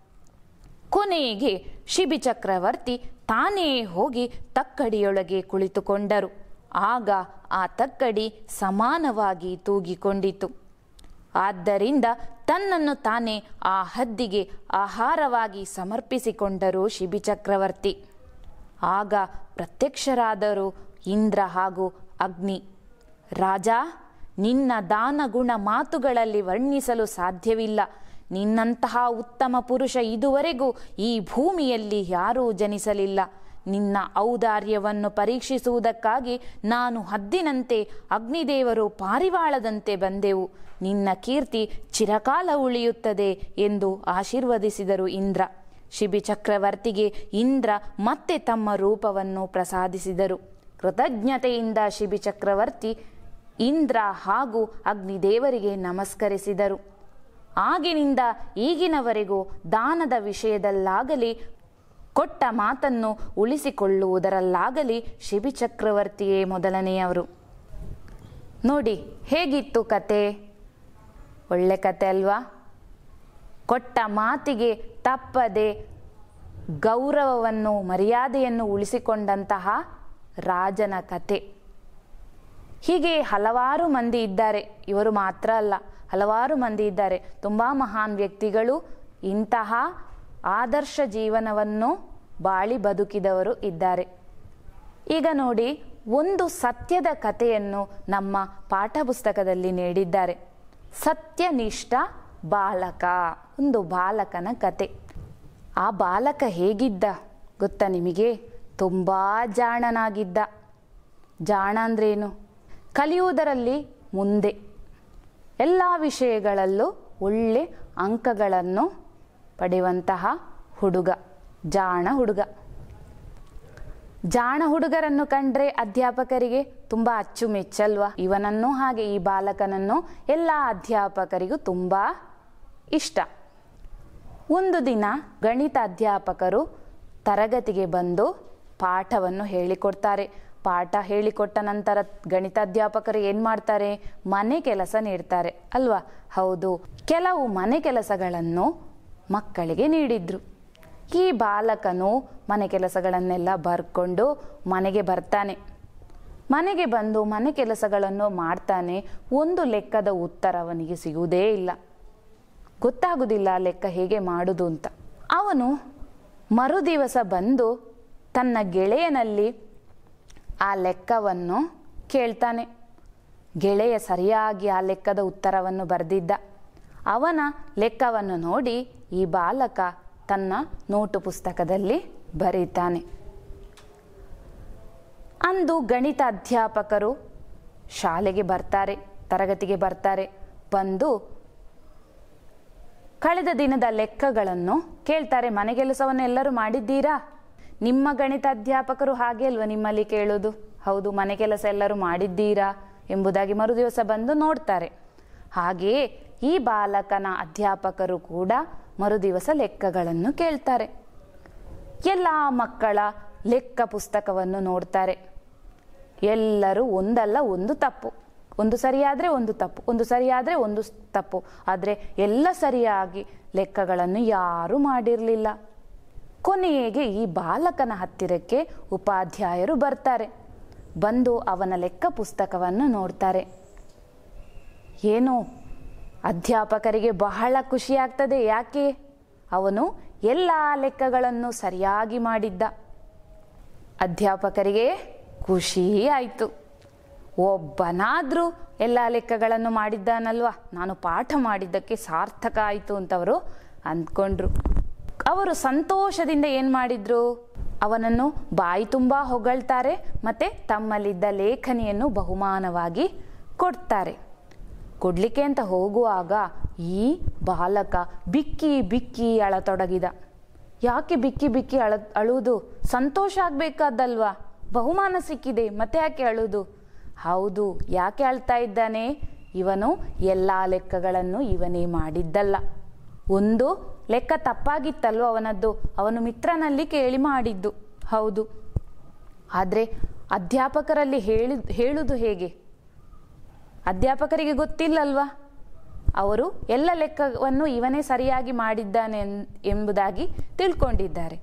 ಕೊನೆಗೆ ಶಿಬಿ ಚಕ್ರವರ್ತಿ ತಾನೇ ಹೋಗಿ ತಕ್ಕಡಿಯೊಳಗೆ ಕುಳಿತುಕೊಂಡರು ಆಗ ಆ ತಕ್ಕಡಿ ಸಮಾನವಾಗಿ ತೂಗಿಕೊಂಡಿತು ಆದ್ದರಿಂದ ತನ್ನನ್ನು ತಾನೇ ಆ ಹದ್ದಿಗೆ ಆಹಾರವಾಗಿ ಸಮರ್ಪಿಸಿಕೊಂಡರು ಶಿಬಿ ಚಕ್ರವರ್ತಿ ಆಗ ಪ್ರತ್ಯಕ್ಷರಾದರು ಇಂದ್ರ ಹಾಗೂ ಅಗ್ನಿ ರಾಜ ನಿನ್ನ ದಾನಗುಣ ಮಾತುಗಳಲ್ಲಿ ವರ್ಣಿಸಲು ಸಾಧ್ಯವಿಲ್ಲ ನಿನ್ನಂತಹ ಉತ್ತಮ ಪುರುಷ ಇದುವರೆಗೂ ಈ ಭೂಮಿಯಲ್ಲಿ ಯಾರೂ ಜನಿಸಲಿಲ್ಲ ನಿನ್ನ ಔದಾರ್ಯವನ್ನು ಪರೀಕ್ಷಿಸುವುದಕ್ಕಾಗಿ ನಾನು ಹದ್ದಿನಂತೆ ಅಗ್ನಿದೇವರು ಪಾರಿವಾಳದಂತೆ ಬಂದೆವು ನಿನ್ನ ಕೀರ್ತಿ ಚಿರಕಾಲ ಉಳಿಯುತ್ತದೆ ಎಂದು ಆಶೀರ್ವದಿಸಿದರು ಇಂದ್ರ ಶಿಬಿ ಚಕ್ರವರ್ತಿಗೆ ಇಂದ್ರ ಮತ್ತೆ ತಮ್ಮ ರೂಪವನ್ನು ಪ್ರಸಾದಿಸಿದರು ಕೃತಜ್ಞತೆಯಿಂದ ಶಿಬಿ ಚಕ್ರವರ್ತಿ ಇಂದ್ರ ಹಾಗೂ ಅಗ್ನಿದೇವರಿಗೆ ನಮಸ್ಕರಿಸಿದರು ಆಗಿನಿಂದ ಈಗಿನವರೆಗೂ ದಾನದ ವಿಷಯದಲ್ಲಾಗಲಿ ಕೊಟ್ಟ ಮಾತನ್ನು ಉಳಿಸಿಕೊಳ್ಳುವುದರಲ್ಲಾಗಲಿ ಶಿಬಿ ಚಕ್ರವರ್ತಿಯೇ ಮೊದಲನೆಯವರು ನೋಡಿ ಹೇಗಿತ್ತು ಕತೆ ಒಳ್ಳೆ ಕತೆ ಅಲ್ವಾ ಕೊಟ್ಟ ಮಾತಿಗೆ ತಪ್ಪದೆ ಗೌರವವನ್ನು ಮರ್ಯಾದೆಯನ್ನು ಉಳಿಸಿಕೊಂಡಂತಹ ರಾಜನ ಕತೆ ಹೀಗೆ ಹಲವಾರು ಮಂದಿ ಇದ್ದಾರೆ ಇವರು ಮಾತ್ರ ಅಲ್ಲ ಹಲವಾರು ಮಂದಿ ಇದ್ದಾರೆ ತುಂಬ ಮಹಾನ್ ವ್ಯಕ್ತಿಗಳು ಇಂತಹ ಆದರ್ಶ ಜೀವನವನ್ನು ಬಾಳಿ ಬದುಕಿದವರು ಇದ್ದಾರೆ ಈಗ ನೋಡಿ ಒಂದು ಸತ್ಯದ ಕಥೆಯನ್ನು ನಮ್ಮ ಪಾಠ ಪುಸ್ತಕದಲ್ಲಿ ನೀಡಿದ್ದಾರೆ ಸತ್ಯನಿಷ್ಠ ಬಾಲಕ ಒಂದು ಬಾಲಕನ ಕತೆ ಆ ಬಾಲಕ ಹೇಗಿದ್ದ ಗೊತ್ತಾ ನಿಮಗೆ ತುಂಬ ಜಾಣನಾಗಿದ್ದ ಜಾಣ ಅಂದ್ರೇನು ಕಲಿಯುವುದರಲ್ಲಿ ಮುಂದೆ ಎಲ್ಲ ವಿಷಯಗಳಲ್ಲೂ ಒಳ್ಳೆ ಅಂಕಗಳನ್ನು ಪಡೆಯುವಂತಹ ಹುಡುಗ ಜಾಣ ಹುಡುಗ ಜಾಣ ಹುಡುಗರನ್ನು ಕಂಡ್ರೆ ಅಧ್ಯಾಪಕರಿಗೆ ತುಂಬ ಅಚ್ಚುಮೆಚ್ಚಲ್ವಾ ಇವನನ್ನು ಹಾಗೆ ಈ ಬಾಲಕನನ್ನು ಎಲ್ಲ ಅಧ್ಯಾಪಕರಿಗೂ ತುಂಬ ಇಷ್ಟ ಒಂದು ದಿನ ಗಣಿತ ಅಧ್ಯಾಪಕರು ತರಗತಿಗೆ ಬಂದು ಪಾಠವನ್ನು ಹೇಳಿಕೊಡ್ತಾರೆ ಪಾಠ ಹೇಳಿಕೊಟ್ಟ ನಂತರ ಗಣಿತಾಧ್ಯಾಪಕರು ಏನು ಮಾಡ್ತಾರೆ ಮನೆ ಕೆಲಸ ನೀಡ್ತಾರೆ ಅಲ್ವಾ ಹೌದು ಕೆಲವು ಮನೆ ಕೆಲಸಗಳನ್ನು ಮಕ್ಕಳಿಗೆ ನೀಡಿದ್ರು ಈ ಬಾಲಕನು ಮನೆ ಕೆಲಸಗಳನ್ನೆಲ್ಲ ಬರ್ಕೊಂಡು ಮನೆಗೆ ಬರ್ತಾನೆ ಮನೆಗೆ ಬಂದು ಮನೆ ಕೆಲಸಗಳನ್ನು ಮಾಡ್ತಾನೆ ಒಂದು ಲೆಕ್ಕದ ಉತ್ತರ ಅವನಿಗೆ ಸಿಗುವುದೇ ಇಲ್ಲ ಗೊತ್ತಾಗುವುದಿಲ್ಲ ಆ ಲೆಕ್ಕ ಹೇಗೆ ಮಾಡುವುದು ಅಂತ ಅವನು ಮರುದಿವಸ ಬಂದು ತನ್ನ ಗೆಳೆಯನಲ್ಲಿ ಆ ಲೆಕ್ಕವನ್ನು ಕೇಳ್ತಾನೆ ಗೆಳೆಯ ಸರಿಯಾಗಿ ಆ ಲೆಕ್ಕದ ಉತ್ತರವನ್ನು ಬರೆದಿದ್ದ ಅವನ ಲೆಕ್ಕವನ್ನು ನೋಡಿ ಈ ಬಾಲಕ ತನ್ನ ನೋಟು ಪುಸ್ತಕದಲ್ಲಿ ಬರೀತಾನೆ ಅಂದು ಗಣಿತ ಅಧ್ಯಾಪಕರು ಶಾಲೆಗೆ ಬರ್ತಾರೆ ತರಗತಿಗೆ ಬರ್ತಾರೆ ಬಂದು ಕಳೆದ ದಿನದ ಲೆಕ್ಕಗಳನ್ನು ಕೇಳ್ತಾರೆ ಮನೆ ಕೆಲಸವನ್ನು ಎಲ್ಲರೂ ಮಾಡಿದ್ದೀರಾ ನಿಮ್ಮ ಗಣಿತ ಅಧ್ಯಾಪಕರು ಹಾಗೆ ಅಲ್ವಾ ನಿಮ್ಮಲ್ಲಿ ಕೇಳೋದು ಹೌದು ಮನೆ ಕೆಲಸ ಎಲ್ಲರೂ ಮಾಡಿದ್ದೀರಾ ಎಂಬುದಾಗಿ ಮರುದಿವಸ ಬಂದು ನೋಡ್ತಾರೆ ಹಾಗೆಯೇ ಈ ಬಾಲಕನ ಅಧ್ಯಾಪಕರು ಕೂಡ ಮರುದಿವಸ ಲೆಕ್ಕಗಳನ್ನು ಕೇಳ್ತಾರೆ ಎಲ್ಲ ಮಕ್ಕಳ ಲೆಕ್ಕ ಪುಸ್ತಕವನ್ನು ನೋಡ್ತಾರೆ ಎಲ್ಲರೂ ಒಂದಲ್ಲ ಒಂದು ತಪ್ಪು ಒಂದು ಸರಿಯಾದರೆ ಒಂದು ತಪ್ಪು ಒಂದು ಸರಿಯಾದರೆ ಒಂದು ಸ್- ತಪ್ಪು ಆದರೆ ಎಲ್ಲ ಸರಿಯಾಗಿ ಲೆಕ್ಕಗಳನ್ನು ಯಾರೂ ಮಾಡಿರಲಿಲ್ಲ ಕೊನೆಗೆ ಈ ಬಾಲಕನ ಹತ್ತಿರಕ್ಕೆ ಉಪಾಧ್ಯಾಯರು ಬರ್ತಾರೆ ಬಂದು ಅವನ ಲೆಕ್ಕ ಪುಸ್ತಕವನ್ನು ನೋಡ್ತಾರೆ ಏನು ಅಧ್ಯಾಪಕರಿಗೆ ಬಹಳ ಖುಷಿಯಾಗ್ತದೆ ಯಾಕೆ ಅವನು ಎಲ್ಲ ಲೆಕ್ಕಗಳನ್ನು ಸರಿಯಾಗಿ ಮಾಡಿದ್ದ ಅಧ್ಯಾಪಕರಿಗೆ ಖುಷಿ ಆಯಿತು ಒಬ್ಬನಾದರೂ ಎಲ್ಲ ಲೆಕ್ಕಗಳನ್ನು ಮಾಡಿದ್ದಾನಲ್ವಾ ನಾನು ಪಾಠ ಮಾಡಿದ್ದಕ್ಕೆ ಸಾರ್ಥಕ ಆಯಿತು ಅಂತವರು ಅಂದ್ಕೊಂಡ್ರು ಅವರು ಸಂತೋಷದಿಂದ ಏನು ಮಾಡಿದ್ರು ಅವನನ್ನು ಬಾಯಿ ತುಂಬ ಹೊಗಳ್ತಾರೆ ಮತ್ತು ತಮ್ಮಲ್ಲಿದ್ದ ಲೇಖನಿಯನ್ನು ಬಹುಮಾನವಾಗಿ ಕೊಡ್ತಾರೆ ಕೊಡ್ಲಿಕ್ಕೆ ಅಂತ ಹೋಗುವಾಗ ಈ ಬಾಲಕ ಬಿಕ್ಕಿ ಬಿಕ್ಕಿ ಅಳತೊಡಗಿದ ಯಾಕೆ ಬಿಕ್ಕಿ ಬಿಕ್ಕಿ ಅಳ ಅಳುವುದು ಸಂತೋಷ ಆಗಬೇಕಾದಲ್ವಾ ಬಹುಮಾನ ಸಿಕ್ಕಿದೆ ಮತ್ತೆ ಯಾಕೆ ಅಳುವುದು ಹೌದು ಯಾಕೆ ಅಳ್ತಾ ಇದ್ದಾನೆ ಇವನು ಎಲ್ಲ ಲೆಕ್ಕಗಳನ್ನು ಇವನೇ ಮಾಡಿದ್ದಲ್ಲ ಒಂದು ಲೆಕ್ಕ ತಪ್ಪಾಗಿತ್ತಲ್ವ ಅವನದ್ದು ಅವನು ಮಿತ್ರನಲ್ಲಿ ಕೇಳಿ ಮಾಡಿದ್ದು ಹೌದು ಆದರೆ ಅಧ್ಯಾಪಕರಲ್ಲಿ ಹೇಳಿ ಹೇಳುವುದು ಹೇಗೆ ಅಧ್ಯಾಪಕರಿಗೆ ಗೊತ್ತಿಲ್ಲಲ್ವಾ ಅವರು ಎಲ್ಲ ಲೆಕ್ಕವನ್ನು ಇವನೇ ಸರಿಯಾಗಿ ಮಾಡಿದ್ದಾನೆ ಎನ್- ಎಂಬುದಾಗಿ ತಿಳ್ಕೊಂಡಿದ್ದಾರೆ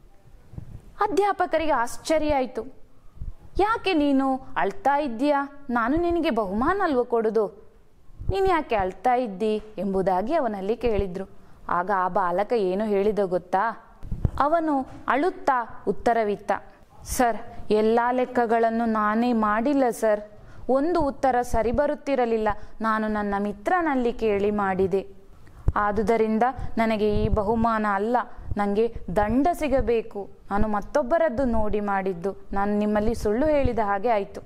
ಅಧ್ಯಾಪಕರಿಗೆ ಆಶ್ಚರ್ಯ ಆಯಿತು ಯಾಕೆ ನೀನು ಅಳ್ತಾ ಇದ್ದೀಯಾ ನಾನು ನಿನಗೆ ಬಹುಮಾನ ಅಲ್ವ ಕೊಡೋದು ನೀನು ಯಾಕೆ ಅಳ್ತಾ ಇದ್ದಿ ಎಂಬುದಾಗಿ ಅವನಲ್ಲಿ ಕೇಳಿದ್ರು ಆಗ ಆ ಬಾಲಕ ಏನು ಹೇಳಿದ ಗೊತ್ತಾ ಅವನು ಅಳುತ್ತಾ ಉತ್ತರವಿತ್ತ ಸರ್ ಎಲ್ಲ ಲೆಕ್ಕಗಳನ್ನು ನಾನೇ ಮಾಡಿಲ್ಲ ಸರ್ ಒಂದು ಉತ್ತರ ಸರಿ ಬರುತ್ತಿರಲಿಲ್ಲ ನಾನು ನನ್ನ ಮಿತ್ರನಲ್ಲಿ ಕೇಳಿ ಮಾಡಿದೆ ಆದುದರಿಂದ ನನಗೆ ಈ ಬಹುಮಾನ ಅಲ್ಲ ನನಗೆ ದಂಡ ಸಿಗಬೇಕು ನಾನು ಮತ್ತೊಬ್ಬರದ್ದು ನೋಡಿ ಮಾಡಿದ್ದು ನಾನು ನಿಮ್ಮಲ್ಲಿ ಸುಳ್ಳು ಹೇಳಿದ ಹಾಗೆ ಆಯಿತು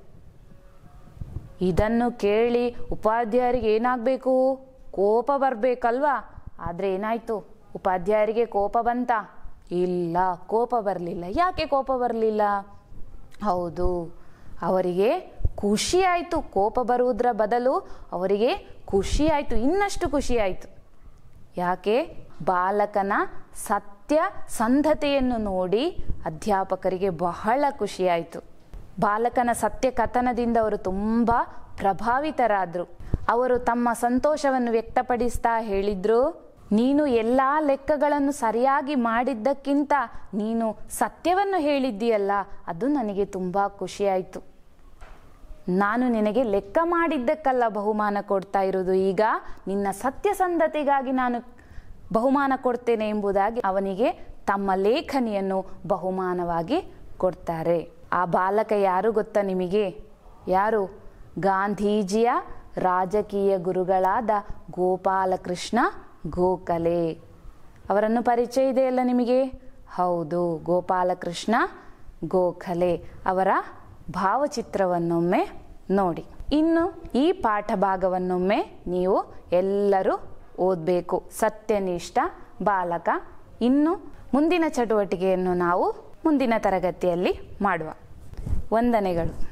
ಇದನ್ನು ಕೇಳಿ ಉಪಾಧ್ಯಾಯರಿಗೆ ಏನಾಗಬೇಕು ಕೋಪ ಬರಬೇಕಲ್ವಾ ಆದರೆ ಏನಾಯಿತು ಉಪಾಧ್ಯಾಯರಿಗೆ ಕೋಪ ಬಂತ ಇಲ್ಲ ಕೋಪ ಬರಲಿಲ್ಲ ಯಾಕೆ ಕೋಪ ಬರಲಿಲ್ಲ ಹೌದು ಅವರಿಗೆ ಖುಷಿ ಆಯಿತು ಕೋಪ ಬರುವುದರ ಬದಲು ಅವರಿಗೆ ಖುಷಿ ಆಯಿತು ಇನ್ನಷ್ಟು ಖುಷಿ ಆಯಿತು ಯಾಕೆ ಬಾಲಕನ ಸತ್ಯ ಸಂಧತೆಯನ್ನು ನೋಡಿ ಅಧ್ಯಾಪಕರಿಗೆ ಬಹಳ ಖುಷಿಯಾಯಿತು ಬಾಲಕನ ಸತ್ಯ ಕಥನದಿಂದ ಅವರು ತುಂಬ ಪ್ರಭಾವಿತರಾದರು ಅವರು ತಮ್ಮ ಸಂತೋಷವನ್ನು ವ್ಯಕ್ತಪಡಿಸ್ತಾ ಹೇಳಿದ್ರು ನೀನು ಎಲ್ಲ ಲೆಕ್ಕಗಳನ್ನು ಸರಿಯಾಗಿ ಮಾಡಿದ್ದಕ್ಕಿಂತ ನೀನು ಸತ್ಯವನ್ನು ಹೇಳಿದ್ದೀಯಲ್ಲ ಅದು ನನಗೆ ತುಂಬ ಖುಷಿಯಾಯಿತು ನಾನು ನಿನಗೆ ಲೆಕ್ಕ ಮಾಡಿದ್ದಕ್ಕಲ್ಲ ಬಹುಮಾನ ಕೊಡ್ತಾ ಇರೋದು ಈಗ ನಿನ್ನ ಸತ್ಯಸಂಧತೆಗಾಗಿ ನಾನು ಬಹುಮಾನ ಕೊಡ್ತೇನೆ ಎಂಬುದಾಗಿ ಅವನಿಗೆ ತಮ್ಮ ಲೇಖನಿಯನ್ನು ಬಹುಮಾನವಾಗಿ ಕೊಡ್ತಾರೆ ಆ ಬಾಲಕ ಯಾರು ಗೊತ್ತಾ ನಿಮಗೆ ಯಾರು ಗಾಂಧೀಜಿಯ ರಾಜಕೀಯ ಗುರುಗಳಾದ ಗೋಪಾಲಕೃಷ್ಣ ಗೋಖಲೆ ಅವರನ್ನು ಪರಿಚಯ ಇದೆಯಲ್ಲ ನಿಮಗೆ ಹೌದು ಗೋಪಾಲಕೃಷ್ಣ ಗೋಖಲೆ ಅವರ ಭಾವಚಿತ್ರವನ್ನೊಮ್ಮೆ ನೋಡಿ ಇನ್ನು ಈ ಪಾಠ ಭಾಗವನ್ನೊಮ್ಮೆ ನೀವು ಎಲ್ಲರೂ ಓದಬೇಕು ಸತ್ಯನಿಷ್ಠ ಬಾಲಕ ಇನ್ನು ಮುಂದಿನ ಚಟುವಟಿಕೆಯನ್ನು ನಾವು ಮುಂದಿನ ತರಗತಿಯಲ್ಲಿ ಮಾಡುವ ವಂದನೆಗಳು